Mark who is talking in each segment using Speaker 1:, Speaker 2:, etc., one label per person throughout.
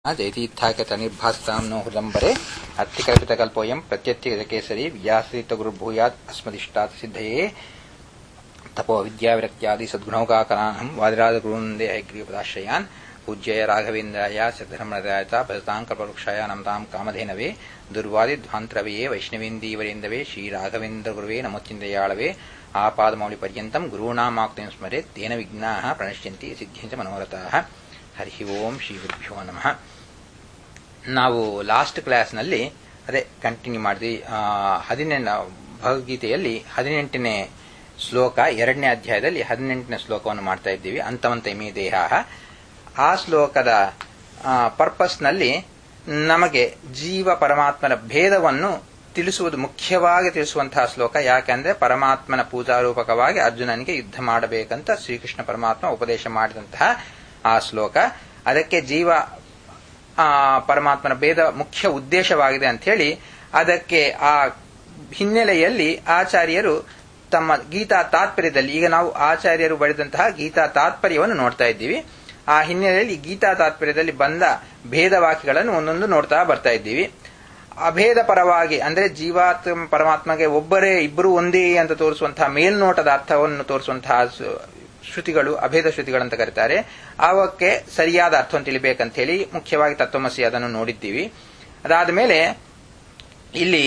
Speaker 1: जयतीर्थाख्यतनिर्भासतां no हृदम्बरे अत्थिकल्पितकल्पोऽयं प्रत्यत्यगजकेसरी व्यासतीर्थगुरुर्भूयात् अस्मदिष्टात् सिद्धये तपो विद्याविरक्त्यादि सद्गुणौकाकलानं वादिराजगुरुन्दे ऐग्रीपदाश्रयान् पूज्यय राघवेन्द्राय सिद्धर्मदायता भजतां कल्पवृक्षाय नमतां कामधेनवे दुर्वादिध्वान्तरवये वैष्णवेन्दीवरेन्दवे श्रीराघवेन्द्रगुरुवे नमोच्चिन्तयाळवे आपादमौलिपर्यन्तं गुरूणामाक्तिं स्मरेत् तेन विघ्नाः प्रणश्यन्ति सिद्ध्यञ्च मनोरथाः ಹರಿ ಓಂ ಶ್ರೀ ಗುರುಭ್ಯೋ ನಮಃ ನಾವು ಲಾಸ್ಟ್ ಕ್ಲಾಸ್ನಲ್ಲಿ ಅದೇ ಕಂಟಿನ್ಯೂ ಮಾಡಿದ್ವಿ ಹದಿನೆಂಟು ಭಗವದ್ಗೀತೆಯಲ್ಲಿ ಹದಿನೆಂಟನೇ ಶ್ಲೋಕ ಎರಡನೇ ಅಧ್ಯಾಯದಲ್ಲಿ ಹದಿನೆಂಟನೇ ಶ್ಲೋಕವನ್ನು ಮಾಡ್ತಾ ಇದ್ದೀವಿ ಅಂತವಂತ ಇಮಿ ದೇಹ ಆ ಶ್ಲೋಕದ ಪರ್ಪಸ್ನಲ್ಲಿ ನಮಗೆ ಜೀವ ಪರಮಾತ್ಮನ ಭೇದವನ್ನು ತಿಳಿಸುವುದು ಮುಖ್ಯವಾಗಿ ತಿಳಿಸುವಂತಹ ಶ್ಲೋಕ ಯಾಕೆಂದ್ರೆ ಪರಮಾತ್ಮನ ಪೂಜಾರೂಪಕವಾಗಿ ಅರ್ಜುನನಿಗೆ ಯುದ್ಧ ಮಾಡಬೇಕಂತ ಶ್ರೀಕೃಷ್ಣ ಪರಮಾತ್ಮ ಉಪದೇಶ ಮಾಡಿದಂತಹ ಆ ಶ್ಲೋಕ ಅದಕ್ಕೆ ಜೀವ ಪರಮಾತ್ಮನ ಭೇದ ಮುಖ್ಯ ಉದ್ದೇಶವಾಗಿದೆ ಅಂತ ಹೇಳಿ ಅದಕ್ಕೆ ಆ ಹಿನ್ನೆಲೆಯಲ್ಲಿ ಆಚಾರ್ಯರು ತಮ್ಮ ಗೀತಾ ತಾತ್ಪರ್ಯದಲ್ಲಿ ಈಗ ನಾವು ಆಚಾರ್ಯರು ಬರೆದಂತಹ ಗೀತಾ ತಾತ್ಪರ್ಯವನ್ನು ನೋಡ್ತಾ ಇದ್ದೀವಿ ಆ ಹಿನ್ನೆಲೆಯಲ್ಲಿ ಗೀತಾ ತಾತ್ಪರ್ಯದಲ್ಲಿ ಬಂದ ಭೇದ ವಾಕ್ಯಗಳನ್ನು ಒಂದೊಂದು ನೋಡ್ತಾ ಬರ್ತಾ ಇದ್ದೀವಿ ಅಭೇದ ಪರವಾಗಿ ಅಂದ್ರೆ ಜೀವಾತ್ಮ ಪರಮಾತ್ಮಗೆ ಒಬ್ಬರೇ ಇಬ್ಬರು ಒಂದೇ ಅಂತ ತೋರಿಸುವಂತಹ ಮೇಲ್ನೋಟದ ಅರ್ಥವನ್ನು ತೋರಿಸುವಂತಹ ಶ್ರುತಿಗಳು ಅಭೇದ ಶ್ರುತಿಗಳಂತ ಕರೀತಾರೆ ಅವಕ್ಕೆ ಸರಿಯಾದ ಅರ್ಥವನ್ನು ತಿಳಿಬೇಕಂತ ಹೇಳಿ ಮುಖ್ಯವಾಗಿ ತತ್ವಮಸಿ ಅದನ್ನು ನೋಡಿದ್ದೀವಿ ಅದಾದ ಮೇಲೆ ಇಲ್ಲಿ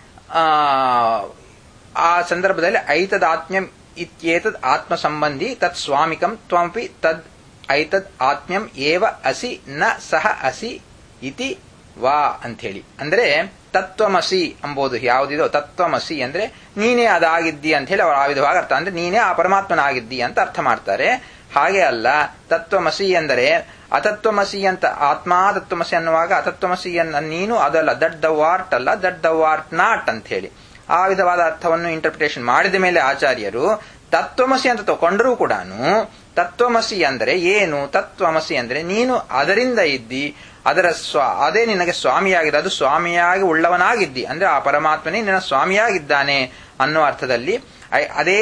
Speaker 1: ಆ ಸಂದರ್ಭದಲ್ಲಿ ಐತದ್ ಆತ್ಮ್ಯಂ ಇತ್ಯೇತದ್ ಆತ್ಮ ಸಂಬಂಧಿ ತತ್ ಸ್ವಾಮಿಕಂ ತ್ವಮಪಿ ತದ್ ಐತದ್ ಆತ್ಮ್ಯಂ ಏವ ಅಸಿ ನ ಸಹ ಅಸಿ ಇತಿ ವಾ ಅಂಥೇಳಿ ಅಂದ್ರೆ ತತ್ವಮಸಿ ಎಂಬುದು ಯಾವುದಿದೋ ತತ್ವಮಸಿ ಅಂದ್ರೆ ನೀನೇ ಅದಾಗಿದ್ದಿ ಅಂತ ಹೇಳಿ ಅವರು ಆ ವಿಧವಾಗಿ ಅರ್ಥ ಅಂದ್ರೆ ನೀನೇ ಆ ಪರಮಾತ್ಮನಾಗಿದ್ದಿ ಅಂತ ಅರ್ಥ ಮಾಡ್ತಾರೆ ಹಾಗೆ ಅಲ್ಲ ತತ್ವಮಸಿ ಎಂದರೆ ಅತತ್ವಮಸಿ ಅಂತ ಆತ್ಮ ತತ್ವಮಸಿ ಅನ್ನುವಾಗ ಅತತ್ವಮಸಿ ಅನ್ನ ನೀನು ಅದಲ್ಲ ದಟ್ ದ ವಾರ್ಟ್ ಅಲ್ಲ ದಟ್ ದ ವಾರ್ಟ್ ನಾಟ್ ಅಂತ ಹೇಳಿ ಆ ವಿಧವಾದ ಅರ್ಥವನ್ನು ಇಂಟರ್ಪ್ರಿಟೇಷನ್ ಮಾಡಿದ ಮೇಲೆ ಆಚಾರ್ಯರು ತತ್ವಮಸಿ ಅಂತ ತಗೊಂಡರೂ ಕೂಡ ತತ್ವಮಸಿ ಅಂದರೆ ಏನು ತತ್ವಮಸಿ ಅಂದರೆ ನೀನು ಅದರಿಂದ ಇದ್ದಿ ಅದರ ಸ್ವ ಅದೇ ನಿನಗೆ ಸ್ವಾಮಿಯಾಗಿದೆ ಅದು ಸ್ವಾಮಿಯಾಗಿ ಉಳ್ಳವನಾಗಿದ್ದಿ ಅಂದ್ರೆ ಆ ಪರಮಾತ್ಮನೇ ನಿನ್ನ ಸ್ವಾಮಿಯಾಗಿದ್ದಾನೆ ಅನ್ನೋ ಅರ್ಥದಲ್ಲಿ ಅದೇ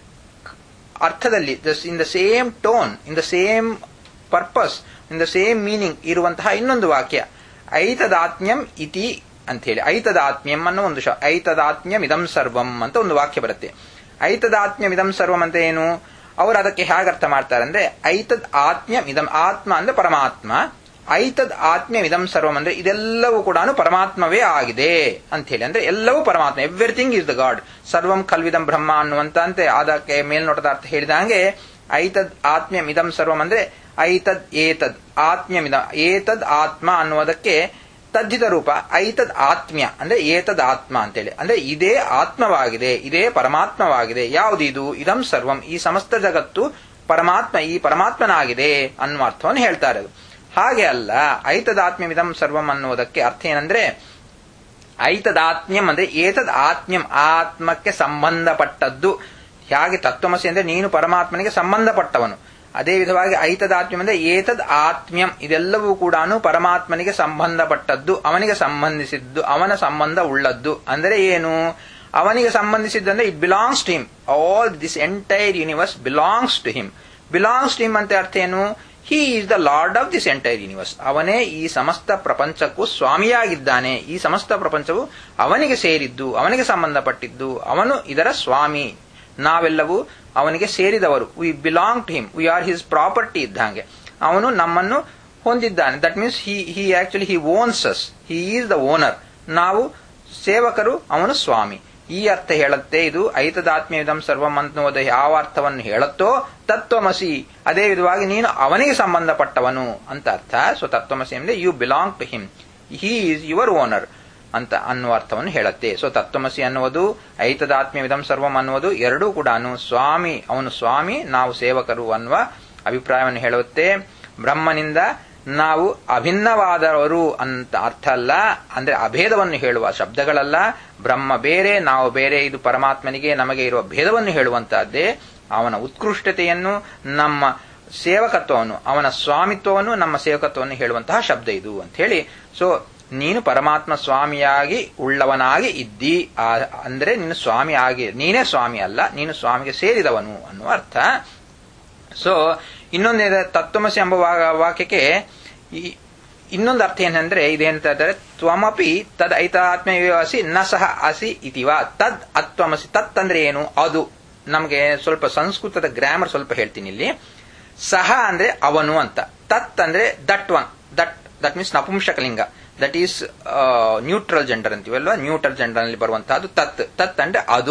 Speaker 1: ಅರ್ಥದಲ್ಲಿ in the same tone in the same purpose in the same meaning ಇರುವಂತಹ ಇನ್ನೊಂದು ವಾಕ್ಯ ಐತದಾತ್ಮ್ಯಂ ಇತಿ ಅಂತ ಹೇಳಿ ಐತದಾತ್ಮ್ಯಂ ಅನ್ನೋ ಒಂದು ಶ ಐತದಾತ್ಮ್ಯಂ ಇದಂ ಸರ್ವಂ ಅಂತ ಒಂದು ವಾಕ್ಯ ಬರುತ್ತೆ ಐತದಾತ್ಮ್ಯಂ ಇದಂ ಸರ್ವಂ ಅಂತ ಏನು ಅವರು ಅದಕ್ಕೆ ಹೇಗೆ ಅರ್ಥ ಮಾಡ್ತಾರೆ ಅಂದ್ರೆ ಐತದ್ ಆತ್ಮ್ಯಂ ಇದಂ ಆತ್ಮ ಅಂದ್ರೆ ಪರಮಾತ್ಮ ಐತದ್ ಆತ್ಮ್ಯಂ ಇದಂ ಸರ್ವಂ ಅಂದ್ರೆ ಇದೆಲ್ಲವೂ ಕೂಡ ಪರಮಾತ್ಮವೇ ಆಗಿದೆ ಅಂತ ಹೇಳಿ ಅಂದ್ರೆ ಎಲ್ಲವೂ ಪರಮಾತ್ಮ ಎವ್ರಿಥಿಂಗ್ ಇಸ್ ದ ಗಾಡ್ ಸರ್ವಂ ಕಲ್ವಿದಂ ಬ್ರಹ್ಮ ಅನ್ನುವಂತೆ ಅದಕ್ಕೆ ಮೇಲ್ನೋಟದ ಅರ್ಥ ಹೇಳಿದಂಗೆ ಐತದ್ ಆತ್ಮ್ಯಂ ಇದಂ ಸರ್ವಂ ಅಂದ್ರೆ ಐತದ್ ಏತದ್ ಆತ್ಮ್ಯಮಿದ ಏತದ್ ಆತ್ಮ ಅನ್ನುವುದಕ್ಕೆ ತದ್ದಿತ ರೂಪ ಐತದ್ ಆತ್ಮ್ಯ ಅಂದ್ರೆ ಏತದ್ ಆತ್ಮ ಅಂತೇಳಿ ಅಂದ್ರೆ ಇದೇ ಆತ್ಮವಾಗಿದೆ ಇದೇ ಪರಮಾತ್ಮವಾಗಿದೆ ಯಾವುದಿದು ಇದಂ ಸರ್ವಂ ಈ ಸಮಸ್ತ ಜಗತ್ತು ಪರಮಾತ್ಮ ಈ ಪರಮಾತ್ಮನಾಗಿದೆ ಅನ್ನುವ ಅರ್ಥವನ್ನು ಹೇಳ್ತಾರೆ ಹಾಗೆ ಅಲ್ಲ ಐತದಾತ್ಮ್ಯಮಿದಂ ಸರ್ವಂ ಅನ್ನುವುದಕ್ಕೆ ಅರ್ಥ ಏನಂದ್ರೆ ಐತದಾತ್ಮ್ಯಂ ಅಂದ್ರೆ ಏತದ್ ಆತ್ಮ್ಯಂ ಆತ್ಮಕ್ಕೆ ಸಂಬಂಧಪಟ್ಟದ್ದು ಹೇಗೆ ತತ್ವಮಸಿ ಅಂದ್ರೆ ನೀನು ಪರಮಾತ್ಮನಿಗೆ ಸಂಬಂಧಪಟ್ಟವನು ಅದೇ ವಿಧವಾಗಿ ಐತದಾತ್ಮ್ಯಂ ಅಂದ್ರೆ ಏತದ್ ಆತ್ಮ್ಯಂ ಇದೆಲ್ಲವೂ ಕೂಡ ಪರಮಾತ್ಮನಿಗೆ ಸಂಬಂಧಪಟ್ಟದ್ದು ಅವನಿಗೆ ಸಂಬಂಧಿಸಿದ್ದು ಅವನ ಸಂಬಂಧ ಉಳ್ಳದ್ದು ಅಂದರೆ ಏನು ಅವನಿಗೆ ಸಂಬಂಧಿಸಿದ್ದಂದ್ರೆ it belongs to him all this entire universe belongs to him belongs to him ಅಂತ ಅರ್ಥ ಏನು he is the lord of this entire universe ಅವನೇ ಈ ಸಮಸ್ತ ಪ್ರಪಂಚಕ್ಕೂ ಸ್ವಾಮಿಯಾಗಿದ್ದಾನೆ ಈ ಸಮಸ್ತ ಪ್ರಪಂಚವು ಅವನಿಗೆ ಸೇರಿದ್ದು ಅವನಿಗೆ ಸಂಬಂಧಪಟ್ಟಿದ್ದು ಅವನು ಇದರ ಸ್ವಾಮಿ ನಾವೆಲ್ಲವೂ ಅವನಿಗೆ ಸೇರಿದವರು we belong to him we are his property ಇದ್ದಂಗೆ ಅವನು ನಮ್ಮನ್ನು ಹೊಂದಿದ್ದಾನೆ that means he he actually he owns us he is the owner ನಾವು ಸೇವಕರು ಅವನು ಸ್ವಾಮಿ ಈ ಅರ್ಥ ಹೇಳುತ್ತೆ ಇದು ಐತದಾತ್ಮ್ಯವಿದಂ ಸರ್ವಂ ಅನ್ನುವುದು ಯಾವ ಅರ್ಥವನ್ನು ಹೇಳುತ್ತೋ ತತ್ವಮಸಿ ಅದೇ ವಿಧವಾಗಿ ನೀನು ಅವನಿಗೆ ಸಂಬಂಧಪಟ್ಟವನು ಅಂತ ಅರ್ಥ ಸೊ ತತ್ವಮಸಿ ಅಂದ್ರೆ you belong to him he is your owner ಅಂತ ಅನ್ನುವ ಅರ್ಥವನ್ನು ಹೇಳುತ್ತೆ ಸೊ ತತ್ವಮಸಿ ಅನ್ನುವುದು ಐತದಾತ್ಮ್ಯವಿದಂ ಸರ್ವಂ ಅನ್ನುವುದು ಎರಡೂ ಕೂಡ ಸ್ವಾಮಿ ಅವನು ಸ್ವಾಮಿ ನಾವು ಸೇವಕರು ಅನ್ನುವ ಅಭಿಪ್ರಾಯವನ್ನು ಹೇಳುತ್ತೆ ಬ್ರಹ್ಮನಿಂದ ನಾವು ಅಭಿನ್ನವಾದವರು ಅಂತ ಅರ್ಥ ಅಲ್ಲ ಅಂದ್ರೆ ಅಭೇದವನ್ನು ಹೇಳುವ ಶಬ್ದಗಳಲ್ಲ ಬ್ರಹ್ಮ ಬೇರೆ ನಾವು ಬೇರೆ ಇದು ಪರಮಾತ್ಮನಿಗೆ ನಮಗೆ ಇರುವ ಭೇದವನ್ನು ಹೇಳುವಂತಹದ್ದೇ ಅವನ ಉತ್ಕೃಷ್ಟತೆಯನ್ನು ನಮ್ಮ ಸೇವಕತ್ವವನ್ನು ಅವನ ಸ್ವಾಮಿತ್ವವನ್ನು ನಮ್ಮ ಸೇವಕತ್ವವನ್ನು ಹೇಳುವಂತಹ ಶಬ್ದ ಇದು ಅಂತ ಹೇಳಿ ಸೊ ನೀನು ಪರಮಾತ್ಮ ಸ್ವಾಮಿಯಾಗಿ ಉಳ್ಳವನಾಗಿ ಇದ್ದಿ ಅಂದ್ರೆ ನೀನು ಸ್ವಾಮಿ ಆಗಿ ನೀನೇ ಸ್ವಾಮಿ ಅಲ್ಲ ನೀನು ಸ್ವಾಮಿಗೆ ಸೇರಿದವನು ಅನ್ನುವ ಅರ್ಥ ಸೊ ಇನ್ನೊಂದೇನೆ ತತ್ವಮಸಿ ಎಂಬ ವಾಕ್ಯಕ್ಕೆ ಈ ಇನ್ನೊಂದು ಅರ್ಥ ಏನಂದ್ರೆ ಇದೇಂತ ಇದ್ದಾರೆ ತ್ವಮಪಿ ತದ್ ಐತಾತ್ಮ್ಯವಾಸಿ ನ ಸಹ ಅಸಿ ಇತಿವಾ ತದ್ ಅತ್ವಮಸಿ ತತ್ ಅಂದ್ರೆ ಏನು ಅದು ನಮಗೆ ಸ್ವಲ್ಪ ಸಂಸ್ಕೃತದ ಗ್ರಾಮರ್ ಸ್ವಲ್ಪ ಹೇಳ್ತೀನಿ ಇಲ್ಲಿ ಸಹ ಅಂದ್ರೆ ಅವನು ಅಂತ ತತ್ ಅಂದ್ರೆ that one that that means ನಪುಂಸಕಲಿಂಗ ದಟ್ ಈಸ್ ನ್ಯೂಟ್ರಲ್ ಜೆಂಡರ್ ಅಂತೀವಲ್ವಾ ನ್ಯೂಟ್ರಲ್ ಜೆಂಡರ್ ಅಲ್ಲಿ ಬರುವಂತಹದ್ದು ತತ್ ತತ್ ಅಂದ್ರೆ ಅದು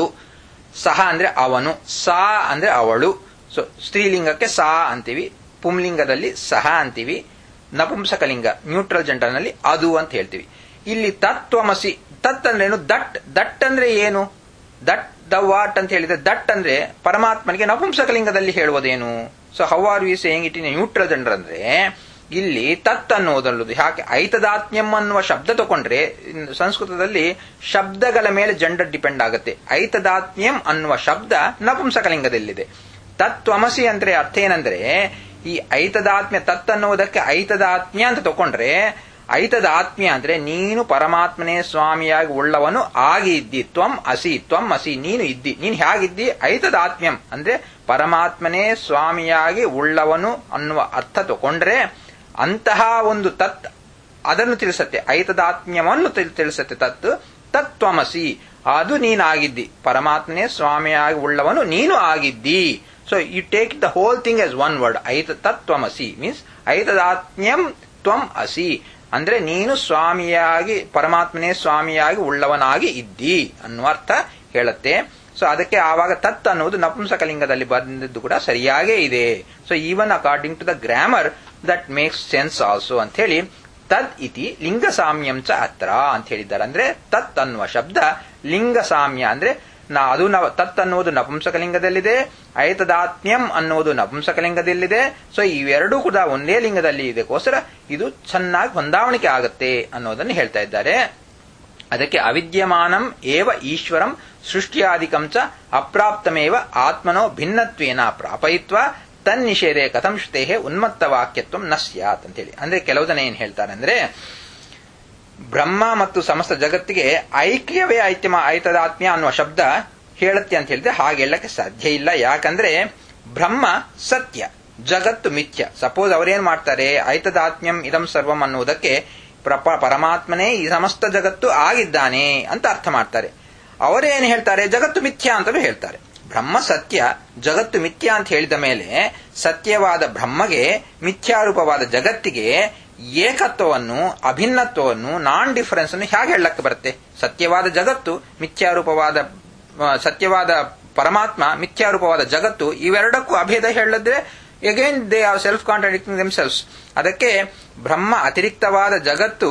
Speaker 1: ಸಹ ಅಂದ್ರೆ ಅವನು ಸಾ ಅಂದ್ರೆ ಅವಳು ಸೊ ಸ್ತ್ರೀಲಿಂಗಕ್ಕೆ ಸಾ ಅಂತೀವಿ ಪುಂಲಿಂಗದಲ್ಲಿ ಸಹ ಅಂತೀವಿ ನಪುಂಸಕಲಿಂಗ ನ್ಯೂಟ್ರಲ್ ಜೆಂಡರ್ ನಲ್ಲಿ ಅದು ಅಂತ ಹೇಳ್ತೀವಿ ಇಲ್ಲಿ ತತ್ವಮಸಿ ತತ್ ಅಂದ್ರೆ ಏನು ದಟ್ ದಟ್ ಅಂದ್ರೆ ಏನು ದಟ್ ದ ವಾಟ್ ಅಂತ ಹೇಳಿದ್ರೆ ದಟ್ ಅಂದ್ರೆ ಪರಮಾತ್ಮನಿಗೆ ನಪುಂಸಕಲಿಂಗದಲ್ಲಿ ಹೇಳುವುದೇನು so how are we saying it in neutral gender ಅಂದ್ರೆ ಇಲ್ಲಿ ತತ್ ಅನ್ನೋದಲ್ಲದು ಯಾಕೆ ಐತದಾತ್ಮ್ಯಂ ಅನ್ನುವ ಶಬ್ದ ತಗೊಂಡ್ರೆ ಸಂಸ್ಕೃತದಲ್ಲಿ ಶಬ್ದಗಳ ಮೇಲೆ ಜೆಂಡರ್ ಡಿಪೆಂಡ್ ಆಗುತ್ತೆ ಐತದಾತ್ಮ್ಯಂ ಅನ್ನುವ ಶಬ್ದ ನಪುಂಸಕಲಿಂಗದಲ್ಲಿದೆ ತತ್ವಮಸಿ ಅಂದ್ರೆ ಅರ್ಥ ಏನಂದ್ರೆ ಈ ಐತದಾತ್ಮ್ಯ ತತ್ ಅನ್ನುವುದಕ್ಕೆ ಐತದಾತ್ಮ್ಯ ಅಂತ ತಗೊಂಡ್ರೆ ಐತದಾತ್ಮ್ಯ ಅಂದ್ರೆ ನೀನು ಪರಮಾತ್ಮನೇ ಸ್ವಾಮಿಯಾಗಿ ಉಳ್ಳವನು ಆಗಿ ಇದ್ದಿ ತ್ವಂ ಅಸಿ ತ್ವಂ ಅಸಿ ನೀನು ಇದ್ದಿ ನೀನು ಹೇಗಿದ್ದಿ ಐತದಾತ್ಮ್ಯಂ ಅಂದ್ರೆ ಪರಮಾತ್ಮನೇ ಸ್ವಾಮಿಯಾಗಿ ಉಳ್ಳವನು ಅನ್ನುವ ಅರ್ಥ ತಗೊಂಡ್ರೆ ಅಂತಹ ಒಂದು ತತ್ ಅದನ್ನು ತಿಳಿಸತ್ತೆ ಐತದಾತ್ಮ್ಯವನ್ನು ತಿಳಿಸತ್ತೆ ತತ್ ತತ್ವಮಸಿ ಅದು ನೀನಾಗಿದ್ದಿ ಪರಮಾತ್ಮನೇ ಸ್ವಾಮಿಯಾಗಿ ಉಳ್ಳವನು ನೀನು ಆಗಿದ್ದಿ so you take the whole thing as one word ಐತ ತತ್ವಮಸಿ ಮೀನ್ಸ್ ಐತದಾತ್ಮ್ಯಂ ತ್ವಂ ಅಸಿ ಅಂದ್ರೆ ನೀನು ಸ್ವಾಮಿಯಾಗಿ ಪರಮಾತ್ಮನೇ ಸ್ವಾಮಿಯಾಗಿ ಉಳ್ಳವನಾಗಿ ಇದ್ದಿ ಅನ್ನುವ ಅರ್ಥ ಹೇಳುತ್ತೆ ಸೊ ಅದಕ್ಕೆ ಆವಾಗ ತತ್ ಅನ್ನುವುದು ನಪುಂಸಕಲಿಂಗದಲ್ಲಿ ಬಂದಿದ್ದು ಕೂಡ ಸರಿಯಾಗೇ ಇದೆ so even according to the grammar that makes sense also ಅಂತ ಹೇಳಿ ತದ್ ಇತಿ ಲಿಂಗ ಸಾಮ್ಯಂ ಚ ಅತ್ರ ಅಂತ ಹೇಳಿದ್ದಾರೆ ಅಂದ್ರೆ ತತ್ ಅನ್ನುವ ಶಬ್ದ ಲಿಂಗ ಸಾಮ್ಯ ಅಂದ್ರೆ ನಾ ಅದು ನವ ತತ್ ಅನ್ನುವುದು ನಪುಂಸಕಲಿಂಗದಲ್ಲಿದೆ ಐತದಾತ್ಮ್ಯಂ ಅನ್ನುವುದು ನಪುಂಸಕಲಿಂಗದಲ್ಲಿದೆ ಸೊ ಇವೆರಡೂ ಕೂಡ ಒಂದೇ ಲಿಂಗದಲ್ಲಿ ಇದಕ್ಕೋಸ್ಕರ ಇದು ಚೆನ್ನಾಗಿ ಹೊಂದಾವಣಿಕೆ ಆಗುತ್ತೆ ಅನ್ನೋದನ್ನು ಹೇಳ್ತಾ ಇದ್ದಾರೆ ಅದಕ್ಕೆ ಅವಿದ್ಯಮಾನಂ ಏವ ಈಶ್ವರಂ ಸೃಷ್ಟಿಯಾದಿಕಂ ಚ ಅಪ್ರಾಪ್ತಮೇವ ಆತ್ಮನೋ ಭಿನ್ನತ್ವೇನ ಪ್ರಾಪಯಿತ್ವ ತನ್ನಿಷೇಧೆ ಕಥಂ ಶ್ರುತೇ ಉನ್ಮತ್ತ ವಾಕ್ಯತ್ವ ನ ಸ್ಯಾತ್ ಅಂತೇಳಿ ಅಂದ್ರೆ ಕೆಲವು ಜನ ಏನ್ ಹೇಳ್ತಾರೆ ಅಂದ್ರೆ ಬ್ರಹ್ಮ ಮತ್ತು ಸಮಸ್ತ ಜಗತ್ತಿಗೆ ಐಕ್ಯವೇ ಐತ್ಯಮ ಐತದಾತ್ಮ್ಯ ಅನ್ನುವ ಶಬ್ದ ಹೇಳುತ್ತೆ ಅಂತ ಹೇಳಿದ್ರೆ ಹಾಗೆ ಹೇಳಕ್ಕೆ ಸಾಧ್ಯ ಇಲ್ಲ ಯಾಕಂದ್ರೆ ಬ್ರಹ್ಮ ಸತ್ಯ ಜಗತ್ತು ಮಿಥ್ಯ ಸಪೋಸ್ ಅವರೇನ್ ಮಾಡ್ತಾರೆ ಐತದಾತ್ಮ್ಯಂ ಇದಂ ಸರ್ವಂ ಅನ್ನುವುದಕ್ಕೆ ಪರಮಾತ್ಮನೇ ಈ ಸಮಸ್ತ ಜಗತ್ತು ಆಗಿದ್ದಾನೆ ಅಂತ ಅರ್ಥ ಮಾಡ್ತಾರೆ ಅವರೇನು ಹೇಳ್ತಾರೆ ಜಗತ್ತು ಮಿಥ್ಯ ಅಂತಲೂ ಹೇಳ್ತಾರೆ ಬ್ರಹ್ಮ ಸತ್ಯ ಜಗತ್ತು ಮಿಥ್ಯ ಅಂತ ಹೇಳಿದ ಮೇಲೆ ಸತ್ಯವಾದ ಬ್ರಹ್ಮಗೆ ಮಿಥ್ಯಾರೂಪವಾದ ಜಗತ್ತಿಗೆ ಏಕತ್ವವನ್ನು ಅಭಿನ್ನತ್ವವನ್ನು ನಾನ್ ಡಿಫರೆನ್ಸ್ ಅನ್ನು ಹೇಗೆ ಹೇಳಕ್ಕೆ ಬರುತ್ತೆ ಸತ್ಯವಾದ ಜಗತ್ತು ಮಿಥ್ಯಾರೂಪವಾದ ಸತ್ಯವಾದ ಪರಮಾತ್ಮ ಮಿಥ್ಯಾರೂಪವಾದ ಜಗತ್ತು ಇವೆರಡಕ್ಕೂ ಅಭೇದ ಹೇಳಿದ್ರೆ again they are self contradicting themselves ಅದಕ್ಕೆ ಬ್ರಹ್ಮ ಅತಿರಿಕ್ತವಾದ ಜಗತ್ತು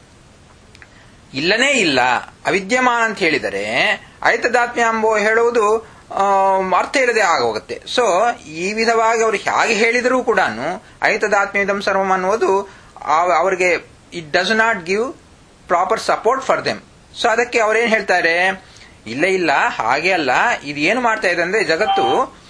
Speaker 1: ಇಲ್ಲನೇ ಇಲ್ಲ ಅವಿದ್ಯಮಾನ ಅಂತ ಹೇಳಿದರೆ ಐತದಾತ್ಮ್ಯ ಎಂಬೋ ಹೇಳುವುದು ಅರ್ಥ ಇಲ್ಲದೆ ಆಗೋಗುತ್ತೆ ಸೊ ಈ ವಿಧವಾಗಿ ಅವರು ಹೇಗೆ ಹೇಳಿದರೂ ಕೂಡ ಐತದಾತ್ಮ್ಯದಂ ಸರ್ವಂ ಅನ್ನುವುದು ಅವರಿಗೆ it does not give proper support for them so ಅದಕ್ಕೆ ಅವರೇನ್ ಹೇಳ್ತಾರೆ ಇಲ್ಲ ಇಲ್ಲ ಹಾಗೆ ಅಲ್ಲ ಇದು ಏನು ಮಾಡ್ತಾ ಇದೆ ಅಂದ್ರೆ ಜಗತ್ತು